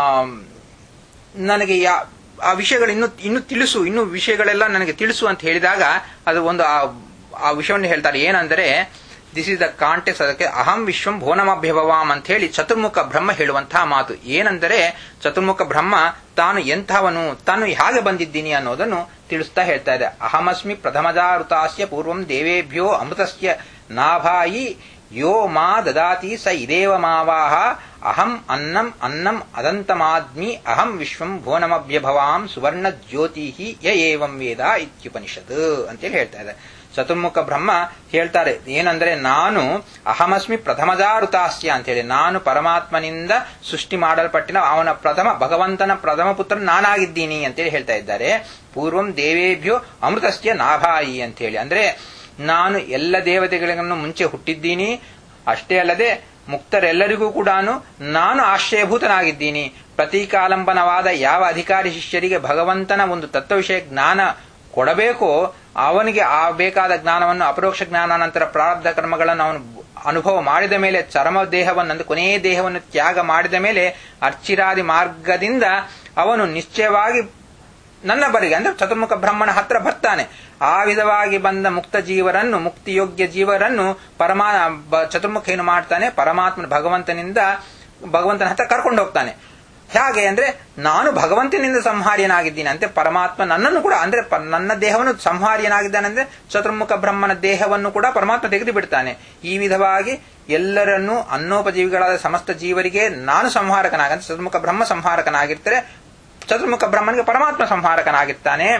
Speaker 1: ನನಗೆ ಯಾ ಆ ವಿಷಯಗಳು ಇನ್ನು ಇನ್ನು ತಿಳಿಸು ಇನ್ನು ವಿಷಯಗಳೆಲ್ಲ ನನಗೆ ತಿಳಿಸು ಅಂತ ಹೇಳಿದಾಗ ಅದು ಒಂದು ಆ ವಿಷಯವನ್ನು ಹೇಳ್ತಾರೆ ಏನಂದರೆ ದಿಸ್ ಇಸ್ ದ ಕಾಂಟೆಕ್ಸ್ ಅದಕ್ಕೆ ಅಹಂ ವಿಶ್ವಂ ಭುವನಮಭ್ಯಭವಾಮ್ ಅಂತ ಹೇಳಿ ಚತುರ್ಮುಖ ಬ್ರಹ್ಮ ಹೇಳುವಂತಹ ಮಾತು ಏನೆಂದರೆ ಚತುರ್ಮುಖ ಬ್ರಹ್ಮ ತಾನು ಎಂಥವನು ತಾನು ಹೇಗೆ ಬಂದಿದ್ದೀನಿ ಅನ್ನೋದನ್ನು ತಿಳಿಸ್ತಾ ಹೇಳ್ತಾ ಇದೆ ಅಹಮಸ್ಮಿ ಪ್ರಥಮಜಾರುತಾಸ್ಯ ಪೂರ್ವಂ ದೇವೇಭ್ಯೋ ಅಮೃತಸ್ಯ ನಾಭಾಯಿ ಯೋ ಮಾ ದದಾತಿ ಸ ಇದೇವ ಮಾವಾಹ ಅಹಂ ಅನ್ನಂ ಅನ್ನಂ ಅದಂತಮಾದ್ಮಿ ಅಹಂ ವಿಶ್ವಂ ಭುವನಮಭ್ಯಭವಾಂ ಸುವರ್ಣ ಜ್ಯೋತಿ ಯ ಏವಂ ವೇದ ಇತ್ಯುಪನಿಷತ್ ಅಂತೇಳಿ ಹೇಳ್ತಾ ಇದೆ ಚತುರ್ಮುಖ ಬ್ರಹ್ಮ ಹೇಳ್ತಾರೆ ಏನಂದ್ರೆ ನಾನು ಅಹಮಸ್ಮಿ ಪ್ರಥಮಜಾರುತಾಸ್ಯ ಅಂತೇಳಿ ನಾನು ಪರಮಾತ್ಮನಿಂದ ಸೃಷ್ಟಿ ಮಾಡಲ್ಪಟ್ಟಿನ ಅವನ ಪ್ರಥಮ ಭಗವಂತನ ಪ್ರಥಮ ಪುತ್ರ ನಾನಾಗಿದ್ದೀನಿ ಅಂತೇಳಿ ಹೇಳ್ತಾ ಇದ್ದಾರೆ ಪೂರ್ವಂ ದೇವೇಭ್ಯೋ ಅಮೃತಸ್ಯ ನಾಭಾಯಿ ಅಂತೇಳಿ ಅಂದ್ರೆ ನಾನು ಎಲ್ಲ ದೇವತೆಗಳನ್ನು ಮುಂಚೆ ಹುಟ್ಟಿದ್ದೀನಿ ಅಷ್ಟೇ ಅಲ್ಲದೆ ಮುಕ್ತರೆಲ್ಲರಿಗೂ ಕೂಡ ನಾನು ಆಶ್ರಯಭೂತನಾಗಿದ್ದೀನಿ ಪ್ರತೀಕಾಲಂಬನವಾದ ಯಾವ ಅಧಿಕಾರಿ ಶಿಷ್ಯರಿಗೆ ಭಗವಂತನ ಒಂದು ತತ್ವ ವಿಷಯ ಜ್ಞಾನ ಕೊಡಬೇಕೋ ಅವನಿಗೆ ಆ ಬೇಕಾದ ಜ್ಞಾನವನ್ನು ಅಪರೋಕ್ಷ ಜ್ಞಾನ ನಂತರ ಪ್ರಾರಬ್ಧ ಕರ್ಮಗಳನ್ನು ಅವನು ಅನುಭವ ಮಾಡಿದ ಮೇಲೆ ಚರ್ಮ ದೇಹವನ್ನು ಅಂದ್ರೆ ಕೊನೆಯ ದೇಹವನ್ನು ತ್ಯಾಗ ಮಾಡಿದ ಮೇಲೆ ಅರ್ಚಿರಾದಿ ಮಾರ್ಗದಿಂದ ಅವನು ನಿಶ್ಚಯವಾಗಿ ನನ್ನ ಬರಿಗೆ ಅಂದ್ರೆ ಚತುರ್ಮುಖ ಬ್ರಹ್ಮಣ ಹತ್ರ ಬರ್ತಾನೆ ಆ ವಿಧವಾಗಿ ಬಂದ ಮುಕ್ತ ಜೀವರನ್ನು ಮುಕ್ತಿಯೋಗ್ಯ ಜೀವರನ್ನು ಪರಮಾ ಚತುರ್ಮುಖ ಏನು ಮಾಡ್ತಾನೆ ಪರಮಾತ್ಮನ ಭಗವಂತನಿಂದ ಭಗವಂತನ ಹತ್ರ ಕರ್ಕೊಂಡು ಹೋಗ್ತಾನೆ ಹೇಗೆ ಅಂದ್ರೆ ನಾನು ಭಗವಂತನಿಂದ ಸಂಹಾರ್ಯನಾಗಿದ್ದೀನಿ ಅಂತೆ ಪರಮಾತ್ಮ ನನ್ನನ್ನು ಕೂಡ ಅಂದ್ರೆ ನನ್ನ ದೇಹವನ್ನು ಸಂಹಾರ್ಯನಾಗಿದ್ದಾನೆ ಅಂದ್ರೆ ಚತುರ್ಮುಖ ಬ್ರಹ್ಮನ ದೇಹವನ್ನು ಕೂಡ ಪರಮಾತ್ಮ ತೆಗೆದು ಬಿಡ್ತಾನೆ ಈ ವಿಧವಾಗಿ ಎಲ್ಲರನ್ನೂ ಅನ್ನೋಪಜೀವಿಗಳಾದ ಸಮಸ್ತ ಜೀವರಿಗೆ ನಾನು ಸಂಹಾರಕನಾಗ ಚತುರ್ಮುಖ ಬ್ರಹ್ಮ ಸಂಹಾರಕನಾಗಿರ್ತಾರೆ ಚತುರ್ಮುಖ ಬ್ರಹ್ಮನಿಗೆ ಪರಮಾತ್ಮ ಸಂಹಾರಕನಾಗಿರ್ತಾನೆ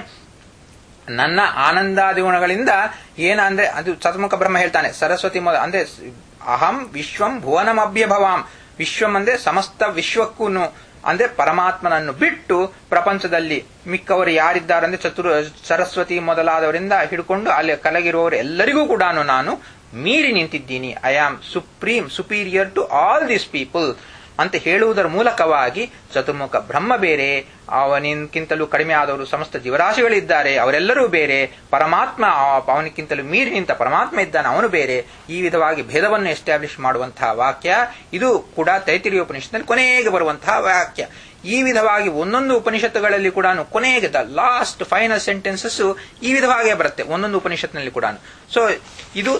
Speaker 1: ನನ್ನ ಆನಂದಾದಿ ಗುಣಗಳಿಂದ ಏನ ಅಂದ್ರೆ ಅದು ಚತುರ್ಮುಖ ಬ್ರಹ್ಮ ಹೇಳ್ತಾನೆ ಸರಸ್ವತಿ ಮೊದ ಅಂದ್ರೆ ಅಹಂ ವಿಶ್ವಂ ಭುವನಮಭ್ಯಭವಾಂ ವಿಶ್ವಂ ಅಂದ್ರೆ ಸಮಸ್ತ ವಿಶ್ವಕ್ಕೂ ಅಂದ್ರೆ ಪರಮಾತ್ಮನನ್ನು ಬಿಟ್ಟು ಪ್ರಪಂಚದಲ್ಲಿ ಮಿಕ್ಕವರು ಯಾರಿದ್ದಾರಂದ್ರೆ ಚತುರ್ ಸರಸ್ವತಿ ಮೊದಲಾದವರಿಂದ ಹಿಡ್ಕೊಂಡು ಅಲ್ಲಿ ಕಲಗಿರುವವರು ಎಲ್ಲರಿಗೂ ಕೂಡ ನಾನು ಮೀರಿ ನಿಂತಿದ್ದೀನಿ I am supreme superior to all this people ಅಂತ ಹೇಳುವುದರ ಮೂಲಕವಾಗಿ ಚತುರ್ಮುಖ ಬ್ರಹ್ಮ ಬೇರೆ ಅವನಿಗಿಂತಲೂ ಕಡಿಮೆ ಆದವರು ಸಮಸ್ತ ಜೀವರಾಶಿಗಳಿದ್ದಾರೆ ಅವರೆಲ್ಲರೂ ಬೇರೆ ಪರಮಾತ್ಮ ಅವನಿಗಿಂತಲೂ ಮೀರಿ ನಿಂತ ಪರಮಾತ್ಮ ಇದ್ದಾನೆ ಅವನು ಬೇರೆ ಈ ವಿಧವಾಗಿ ಭೇದವನ್ನು ಎಸ್ಟಾಬ್ಲಿಷ್ ಮಾಡುವಂತಹ ವಾಕ್ಯ ಇದು ಕೂಡ ತೈತಿರಿಯ ಉಪನಿಷತ್ನಲ್ಲಿ ಕೊನೆಗೆ ಬರುವಂತಹ ವಾಕ್ಯ ಈ ವಿಧವಾಗಿ ಒಂದೊಂದು ಉಪನಿಷತ್ತುಗಳಲ್ಲಿ ಕೂಡ ಕೊನೆಗೆ ದ ಲಾಸ್ಟ್ ಫೈನಲ್ ಸೆಂಟೆನ್ಸಸ್ ಈ ವಿಧವಾಗೇ ಬರುತ್ತೆ ಒಂದೊಂದು ಉಪನಿಷತ್ನಲ್ಲಿ ಕೂಡ ಸೊ ಇದು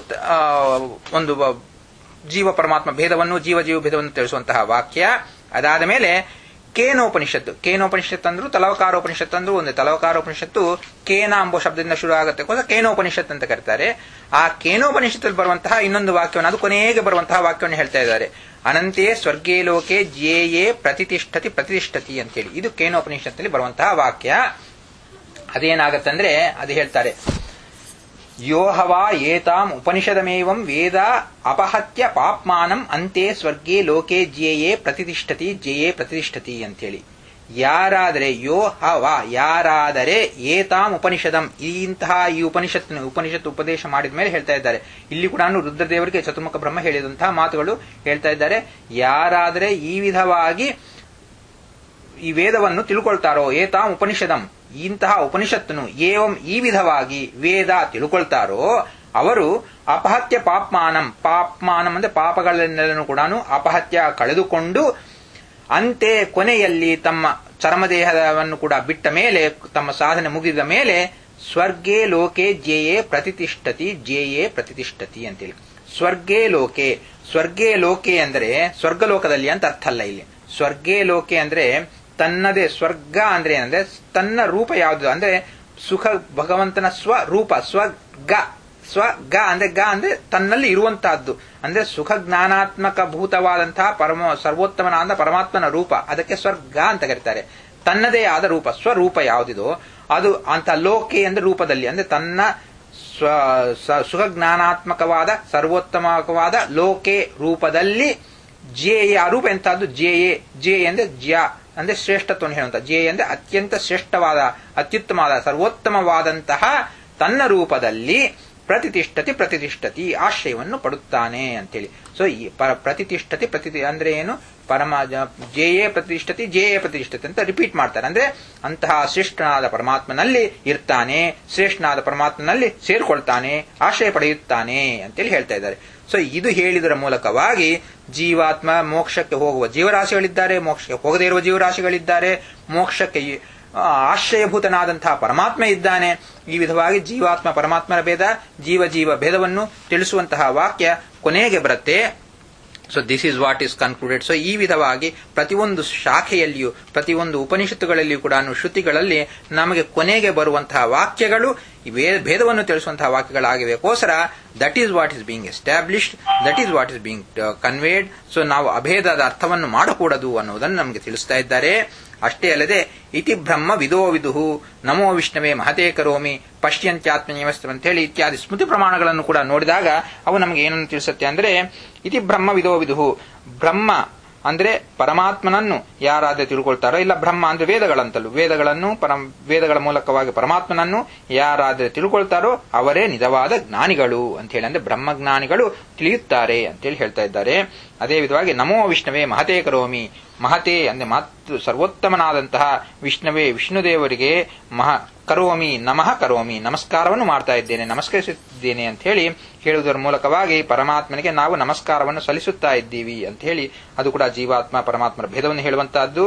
Speaker 1: ಒಂದು ಜೀವ ಪರಮಾತ್ಮ ಭೇದವನ್ನು ಜೀವ ಜೀವ ಭೇದವನ್ನು ತಿಳಿಸುವಂತಹ ವಾಕ್ಯ ಅದಾದ ಮೇಲೆ ಕೇನೋಪನಿಷತ್ತು ಕೇನೋಪನಿಷತ್ ಅಂದ್ರು ತಲವಕಾರೋಪನಿಷತ್ ಅಂದ್ರು ಒಂದು ತಲವಕಾರೋಪನಿಷತ್ತು ಕೇನ ಎಂಬ ಶಬ್ದದಿಂದ ಶುರು ಆಗುತ್ತೆ ಕೇನೋಪನಿಷತ್ ಅಂತ ಕರೀತಾರೆ ಆ ಕೇನೋಪನಿಷತ್ತಲ್ಲಿ ಬರುವಂತಹ ಇನ್ನೊಂದು ವಾಕ್ಯವನ್ನು ಅದು ಕೊನೆಗೆ ಬರುವಂತಹ ವಾಕ್ಯವನ್ನು ಹೇಳ್ತಾ ಇದ್ದಾರೆ ಅನಂತೆ ಸ್ವರ್ಗೇ ಲೋಕೆ ಜ್ಯೇಯೇ ಪ್ರತಿಷ್ಠತಿ ಪ್ರತಿಷ್ಠತಿ ಅಂತೇಳಿ ಇದು ಕೇನೋಪನಿಷತ್ತಲ್ಲಿ ಬರುವಂತಹ ವಾಕ್ಯ ಅದೇನಾಗತ್ತಂದ್ರೆ ಅದು ಹೇಳ್ತಾರೆ ಯೋಹವಾ ಏತಾಂ ಉಪನಿಷದಮೇವಂ ವೇದ ಅಪಹತ್ಯ ಪಾಪ್ಮಾನಂ ಅಂತೆ ಸ್ವರ್ಗೇ ಲೋಕೆ ಜೇಯೇ ಪ್ರತಿಷ್ಠತಿ ಜೇಯೇ ಪ್ರತಿಷ್ಠತಿ ಅಂತೇಳಿ ಯಾರಾದರೆ ಯೋ ಹವ ಯಾರಾದರೆ ಏತಾಂ ಉಪನಿಷದಂ ಇಂತಹ ಈ ಉಪನಿಷತ್ ಉಪನಿಷತ್ ಉಪದೇಶ ಮಾಡಿದ ಮೇಲೆ ಹೇಳ್ತಾ ಇದ್ದಾರೆ ಇಲ್ಲಿ ಕೂಡ ರುದ್ರದೇವರಿಗೆ ಚತುರ್ಮುಖ ಬ್ರಹ್ಮ ಹೇಳಿದಂತಹ ಮಾತುಗಳು ಹೇಳ್ತಾ ಇದ್ದಾರೆ ಯಾರಾದರೆ ಈ ವಿಧವಾಗಿ ಈ ವೇದವನ್ನು ತಿಳ್ಕೊಳ್ತಾರೋ ಏತಾಂ ಉಪನಿಷದಂ ಇಂತಹ ಉಪನಿಷತ್ತನ್ನು ಏವಂ ಈ ವಿಧವಾಗಿ ವೇದ ತಿಳ್ಕೊಳ್ತಾರೋ ಅವರು ಅಪಹತ್ಯ ಪಾಪ್ಮಾನಂ ಪಾಪ್ಮಾನಂ ಅಂದ್ರೆ ಪಾಪಗಳನ್ನೆಲ್ಲನೂ ಕೂಡ ಅಪಹತ್ಯ ಕಳೆದುಕೊಂಡು ಅಂತೆ ಕೊನೆಯಲ್ಲಿ ತಮ್ಮ ಚರ್ಮದೇಹವನ್ನು ಕೂಡ ಬಿಟ್ಟ ಮೇಲೆ ತಮ್ಮ ಸಾಧನೆ ಮುಗಿದ ಮೇಲೆ ಸ್ವರ್ಗೇ ಲೋಕೆ ಜೇಯೇ ಪ್ರತಿಷ್ಠತಿ ಜೇಯೇ ಪ್ರತಿಷ್ಠತಿ ಅಂತೇಳಿ ಸ್ವರ್ಗೇ ಲೋಕೆ ಸ್ವರ್ಗೇ ಲೋಕೆ ಅಂದರೆ ಸ್ವರ್ಗಲೋಕದಲ್ಲಿ ಅಂತ ಅರ್ಥ ಅಲ್ಲ ಇಲ್ಲಿ ಸ್ವರ್ಗೇ ಲೋಕೆ ಅಂದ್ರೆ ತನ್ನದೇ ಸ್ವರ್ಗ ಅಂದ್ರೆ ಏನಂದ್ರೆ ತನ್ನ ರೂಪ ಯಾವುದು ಅಂದ್ರೆ ಸುಖ ಭಗವಂತನ ಸ್ವರೂಪ ಸ್ವಗ ಸ್ವಗ ಅಂದ್ರೆ ಗ ಅಂದ್ರೆ ತನ್ನಲ್ಲಿ ಇರುವಂತಹದ್ದು ಅಂದ್ರೆ ಸುಖ ಜ್ಞಾನಾತ್ಮಕ ಭೂತವಾದಂತಹ ಪರಮ ಸರ್ವೋತ್ತಮನಾದ ಪರಮಾತ್ಮನ ರೂಪ ಅದಕ್ಕೆ ಸ್ವರ್ಗ ಅಂತ ಕರೀತಾರೆ ತನ್ನದೇ ಆದ ರೂಪ ಸ್ವರೂಪ ಯಾವುದಿದೋ ಅದು ಅಂತ ಲೋಕೆ ಅಂದ್ರೆ ರೂಪದಲ್ಲಿ ಅಂದ್ರೆ ತನ್ನ ಸ್ವ ಸುಖ ಜ್ಞಾನಾತ್ಮಕವಾದ ಸರ್ವೋತ್ತಮವಾದ ಲೋಕೆ ರೂಪದಲ್ಲಿ ಜೇಯ ಆ ರೂಪ ಎಂತಹದ್ದು ಜೇಯೇ ಜೇ ಅಂದ್ರೆ ಜ್ಯ ಅಂದ್ರೆ ಶ್ರೇಷ್ಠತ್ವವನ್ನು ಹೇಳುವಂತ ಜೇ ಅಂದ್ರೆ ಅತ್ಯಂತ ಶ್ರೇಷ್ಠವಾದ ಅತ್ಯುತ್ತಮವಾದ ಸರ್ವೋತ್ತಮವಾದಂತಹ ತನ್ನ ರೂಪದಲ್ಲಿ ಪ್ರತಿಷ್ಠತಿ ಪ್ರತಿಷ್ಠತಿ ಆಶ್ರಯವನ್ನು ಪಡುತ್ತಾನೆ ಅಂತೇಳಿ ಸೊ ಈ ಪ್ರತಿಷ್ಠತಿ ಪ್ರತಿ ಅಂದ್ರೆ ಏನು ಪರಮ ಜೇಯೇ ಪ್ರತಿಷ್ಠತಿ ಜೇಯೇ ಪ್ರತಿಷ್ಠತಿ ಅಂತ ರಿಪೀಟ್ ಮಾಡ್ತಾರೆ ಅಂದ್ರೆ ಅಂತಹ ಶ್ರೇಷ್ಠನಾದ ಪರಮಾತ್ಮನಲ್ಲಿ ಇರ್ತಾನೆ ಶ್ರೇಷ್ಠನಾದ ಪರಮಾತ್ಮನಲ್ಲಿ ಸೇರ್ಕೊಳ್ತಾನೆ ಆಶ್ರಯ ಪಡೆಯುತ್ತಾನೆ ಅಂತೇಳಿ ಹೇಳ್ತಾ ಇದ್ದಾರೆ ಸೊ ಇದು ಹೇಳಿದರ ಮೂಲಕವಾಗಿ ಜೀವಾತ್ಮ ಮೋಕ್ಷಕ್ಕೆ ಹೋಗುವ ಜೀವರಾಶಿಗಳಿದ್ದಾರೆ ಮೋಕ್ಷಕ್ಕೆ ಹೋಗದೇ ಇರುವ ಜೀವರಾಶಿಗಳಿದ್ದಾರೆ ಮೋಕ್ಷಕ್ಕೆ ಆಶ್ರಯಭೂತನಾದಂತಹ ಪರಮಾತ್ಮ ಇದ್ದಾನೆ ಈ ವಿಧವಾಗಿ ಜೀವಾತ್ಮ ಪರಮಾತ್ಮನ ಭೇದ ಜೀವ ಜೀವ ಭೇದವನ್ನು ತಿಳಿಸುವಂತಹ ವಾಕ್ಯ ಕೊನೆಗೆ ಬರುತ್ತೆ so this is what is concluded so ಈ ವಿಧವಾಗಿ ಪ್ರತಿಯೊಂದು ಶಾಖೆಯಲ್ಲಿಯೂ ಪ್ರತಿಯೊಂದು ಉಪನಿಷತ್ತುಗಳಲ್ಲಿಯೂ ಕೂಡ ಶ್ರುತಿಗಳಲ್ಲಿ ನಮಗೆ ಕೊನೆಗೆ ಬರುವಂತಹ ವಾಕ್ಯಗಳು ಭೇದವನ್ನು ತಿಳಿಸುವಂತಹ ವಾಕ್ಯಗಳಾಗಿವೆಗೋಸ್ಕರ that is what is being established that is what is being conveyed so ನಾವು ಅಭೇದದ ಅರ್ಥವನ್ನು ಮಾಡಕೂಡದು ಅನ್ನುವುದನ್ನು ನಮಗೆ ತಿಳಿಸ್ತಾ ಇದ್ದಾರೆ ಅಷ್ಟೇ ಅಲ್ಲದೆ ಇತಿ ಬ್ರಹ್ಮ ವಿದೋ ವಿದುಹು ನಮೋ ವಿಷ್ಣವೇ ಮಹತೇ ಕರೋಮಿ ಪಶ್ಯಂತ್ಯಾತ್ಮನ್ಯವಸ್ತ್ರ ಅಂತ ಹೇಳಿ ಇತ್ಯಾದಿ ಸ್ಮೃತಿ ಪ್ರಮಾಣಗಳನ್ನು ಕೂಡ ನೋಡಿದಾಗ ಅವು ನಮಗೆ ಏನನ್ನು ತಿಳಿಸುತ್ತೆ ಅಂದ್ರೆ ಇತಿ ಬ್ರಹ್ಮ ವಿದೋ ವಿದುಹು ಬ್ರಹ್ಮ ಅಂದ್ರೆ ಪರಮಾತ್ಮನನ್ನು ಯಾರಾದ್ರೆ ತಿಳ್ಕೊಳ್ತಾರೋ ಇಲ್ಲ ಬ್ರಹ್ಮ ಅಂದ್ರೆ ವೇದಗಳಂತಲೂ ವೇದಗಳನ್ನು ಪರಂ ವೇದಗಳ ಮೂಲಕವಾಗಿ ಪರಮಾತ್ಮನನ್ನು ಯಾರಾದ್ರೆ ತಿಳ್ಕೊಳ್ತಾರೋ ಅವರೇ ನಿಜವಾದ ಜ್ಞಾನಿಗಳು ಅಂತ ಹೇಳಿ ಅಂದ್ರೆ ಬ್ರಹ್ಮಜ್ಞಾನಿಗಳು ತಿಳಿಯುತ್ತಾರೆ ಅಂತೇಳಿ ಹೇಳ್ತಾ ಇದ್ದಾರೆ ಅದೇ ವಿಧವಾಗಿ ನಮೋ ವಿಷ್ಣವೇ ಮಹತೇ ಕರೋಮಿ ಮಹತೆ ಅಂದ್ರೆ ಮಾತೃ ಸರ್ವೋತ್ತಮನಾದಂತಹ ವಿಷ್ಣುವೇ ವಿಷ್ಣುದೇವರಿಗೆ ಮಹ ಕರೋಮಿ ನಮಃ ಕರೋಮಿ ನಮಸ್ಕಾರವನ್ನು ಮಾಡ್ತಾ ಇದ್ದೇನೆ ನಮಸ್ಕರಿಸುತ್ತಿದ್ದೇನೆ ಅಂತ ಹೇಳಿ ಹೇಳುವುದರ ಮೂಲಕವಾಗಿ ಪರಮಾತ್ಮನಿಗೆ ನಾವು ನಮಸ್ಕಾರವನ್ನು ಸಲ್ಲಿಸುತ್ತಾ ಇದ್ದೀವಿ ಅಂತ ಹೇಳಿ ಅದು ಕೂಡ ಜೀವಾತ್ಮ ಪರಮಾತ್ಮರ ಭೇದವನ್ನು ಹೇಳುವಂತಹದ್ದು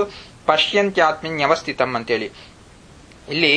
Speaker 1: ಪಶ್ಯಂತ್ಯಾತ್ಮನ್ಯವಸ್ಥಿತಂ ಅಂತೇಳಿ ಇಲ್ಲಿ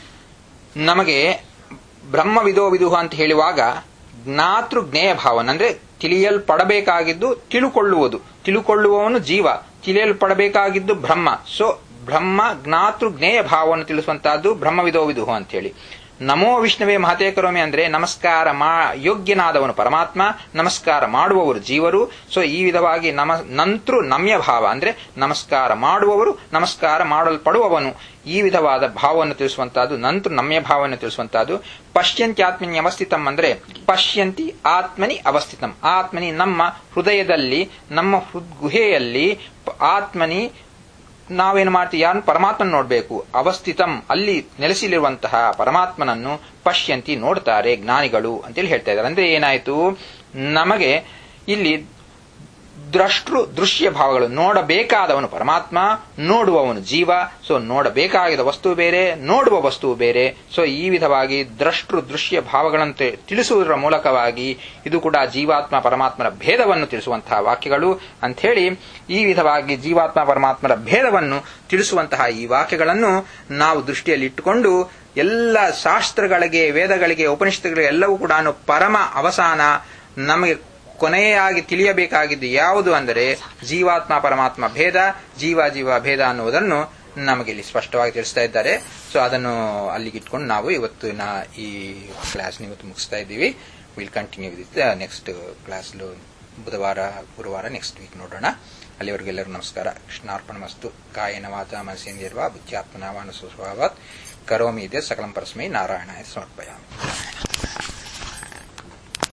Speaker 1: ನಮಗೆ ಬ್ರಹ್ಮವಿದೋ ವಿದುಹ ಅಂತ ಹೇಳುವಾಗ ಜ್ಞಾತೃ ಜ್ಞೇಯ ಭಾವನ ಅಂದ್ರೆ ತಿಳಿಯಲ್ಪಡಬೇಕಾಗಿದ್ದು ತಿಳುಕೊಳ್ಳುವುದು ತಿಳುಕೊಳ್ಳುವವನು ಜೀವ ತಿಳಿಯಲ್ಪಡಬೇಕಾಗಿದ್ದು ಬ್ರಹ್ಮ ಸೊ ಬ್ರಹ್ಮ ಜ್ಞಾತೃ ಜ್ಞೇಯ ಭಾವವನ್ನು ತಿಳಿಸುವಂತಹದ್ದು ಬ್ರಹ್ಮವಿದೋ ವಿದುಹು ಅಂತ ಹೇಳಿ ನಮೋ ವಿಷ್ಣುವೇ ಮಹತೇ ಕರೋಮಿ ಅಂದ್ರೆ ನಮಸ್ಕಾರ ಮಾ ಯೋಗ್ಯನಾದವನು ಪರಮಾತ್ಮ ನಮಸ್ಕಾರ ಮಾಡುವವರು ಜೀವರು ಸೊ ಈ ವಿಧವಾಗಿ ನಮ ನಂತೃ ನಮ್ಯ ಭಾವ ಅಂದ್ರೆ ನಮಸ್ಕಾರ ಮಾಡುವವರು ನಮಸ್ಕಾರ ಮಾಡಲ್ಪಡುವವನು ಈ ವಿಧವಾದ ಭಾವವನ್ನು ತಿಳಿಸುವಂತಹದ್ದು ನಂತೃ ನಮ್ಯ ಭಾವವನ್ನು ತಿಳಿಸುವಂತಹದ್ದು ಪಶ್ಯಂತ್ಯಾತ್ಮನಿ ಅವಸ್ಥಿತಂ ಅಂದ್ರೆ ಪಶ್ಯಂತಿ ಆತ್ಮನಿ ಅವಸ್ಥಿತಂ ಆತ್ಮನಿ ನಮ್ಮ ಹೃದಯದಲ್ಲಿ ನಮ್ಮ ಹೃದ್ಗುಹೆಯಲ್ಲಿ ಆತ್ಮನಿ ನಾವೇನು ಮಾಡ್ತೀವಿ ಯಾರನ್ನು ಪರಮಾತ್ಮನ ನೋಡಬೇಕು ಅವಸ್ಥಿತಂ ಅಲ್ಲಿ ನೆಲೆಸಿಲಿರುವಂತಹ ಪರಮಾತ್ಮನನ್ನು ಪಶ್ಯಂತಿ ನೋಡ್ತಾರೆ ಜ್ಞಾನಿಗಳು ಅಂತೇಳಿ ಹೇಳ್ತಾ ಇದ್ದಾರೆ ಅಂದ್ರೆ ಏನಾಯ್ತು ನಮಗೆ ಇಲ್ಲಿ ದ್ರಷ್ಟೃ ದೃಶ್ಯ ಭಾವಗಳು ನೋಡಬೇಕಾದವನು ಪರಮಾತ್ಮ ನೋಡುವವನು ಜೀವ ಸೊ ನೋಡಬೇಕಾಗಿದ ವಸ್ತು ಬೇರೆ ನೋಡುವ ವಸ್ತು ಬೇರೆ ಸೊ ಈ ವಿಧವಾಗಿ ದ್ರಷ್ಟೃ ದೃಶ್ಯ ಭಾವಗಳಂತೆ ತಿಳಿಸುವುದರ ಮೂಲಕವಾಗಿ ಇದು ಕೂಡ ಜೀವಾತ್ಮ ಪರಮಾತ್ಮನ ಭೇದವನ್ನು ತಿಳಿಸುವಂತಹ ವಾಕ್ಯಗಳು ಅಂಥೇಳಿ ಈ ವಿಧವಾಗಿ ಜೀವಾತ್ಮ ಪರಮಾತ್ಮರ ಭೇದವನ್ನು ತಿಳಿಸುವಂತಹ ಈ ವಾಕ್ಯಗಳನ್ನು ನಾವು ದೃಷ್ಟಿಯಲ್ಲಿಟ್ಟುಕೊಂಡು ಎಲ್ಲ ಶಾಸ್ತ್ರಗಳಿಗೆ ವೇದಗಳಿಗೆ ಉಪನಿಷತ್ತುಗಳಿಗೆ ಎಲ್ಲವೂ ಕೂಡ ಪರಮ ಅವಸಾನ ನಮಗೆ ಕೊನೆಯಾಗಿ ತಿಳಿಯಬೇಕಾಗಿದ್ದು ಯಾವುದು ಅಂದರೆ ಜೀವಾತ್ಮ ಪರಮಾತ್ಮ ಭೇದ ಜೀವ ಜೀವ ಭೇದ ಅನ್ನುವುದನ್ನು ನಮಗೆ ಇಲ್ಲಿ ಸ್ಪಷ್ಟವಾಗಿ ತಿಳಿಸ್ತಾ ಇದ್ದಾರೆ ಸೊ ಅದನ್ನು ಅಲ್ಲಿಗೆ ಇಟ್ಕೊಂಡು ನಾವು ಇವತ್ತು ನಾ ಈ ಕ್ಲಾಸ್ ಇವತ್ತು ಮುಗಿಸ್ತಾ ಇದ್ದೀವಿ will continue with next class ಬುಧವಾರ ಗುರುವಾರ ನೆಕ್ಸ್ಟ್ ವೀಕ್ ನೋಡೋಣ ಅಲ್ಲಿವರೆಗೆಲ್ಲರೂ ನಮಸ್ಕಾರ ಕೃಷ್ಣಾರ್ಪಣ ಮಸ್ತು ಕಾಯನ ವಾಚ ಮನಸ್ಸೇಂದಿರುವ ಬುದ್ಧ್ಯಾತ್ಮನಾವಾನ ಸ್ವಭಾವಾತ್ ಕರೋಮಿ ಇದೆ ಸಕಲಂ ಪರಸ್ಮೈ ನಾರಾಯಣ ಸಮರ್ಪಯಾಮಿ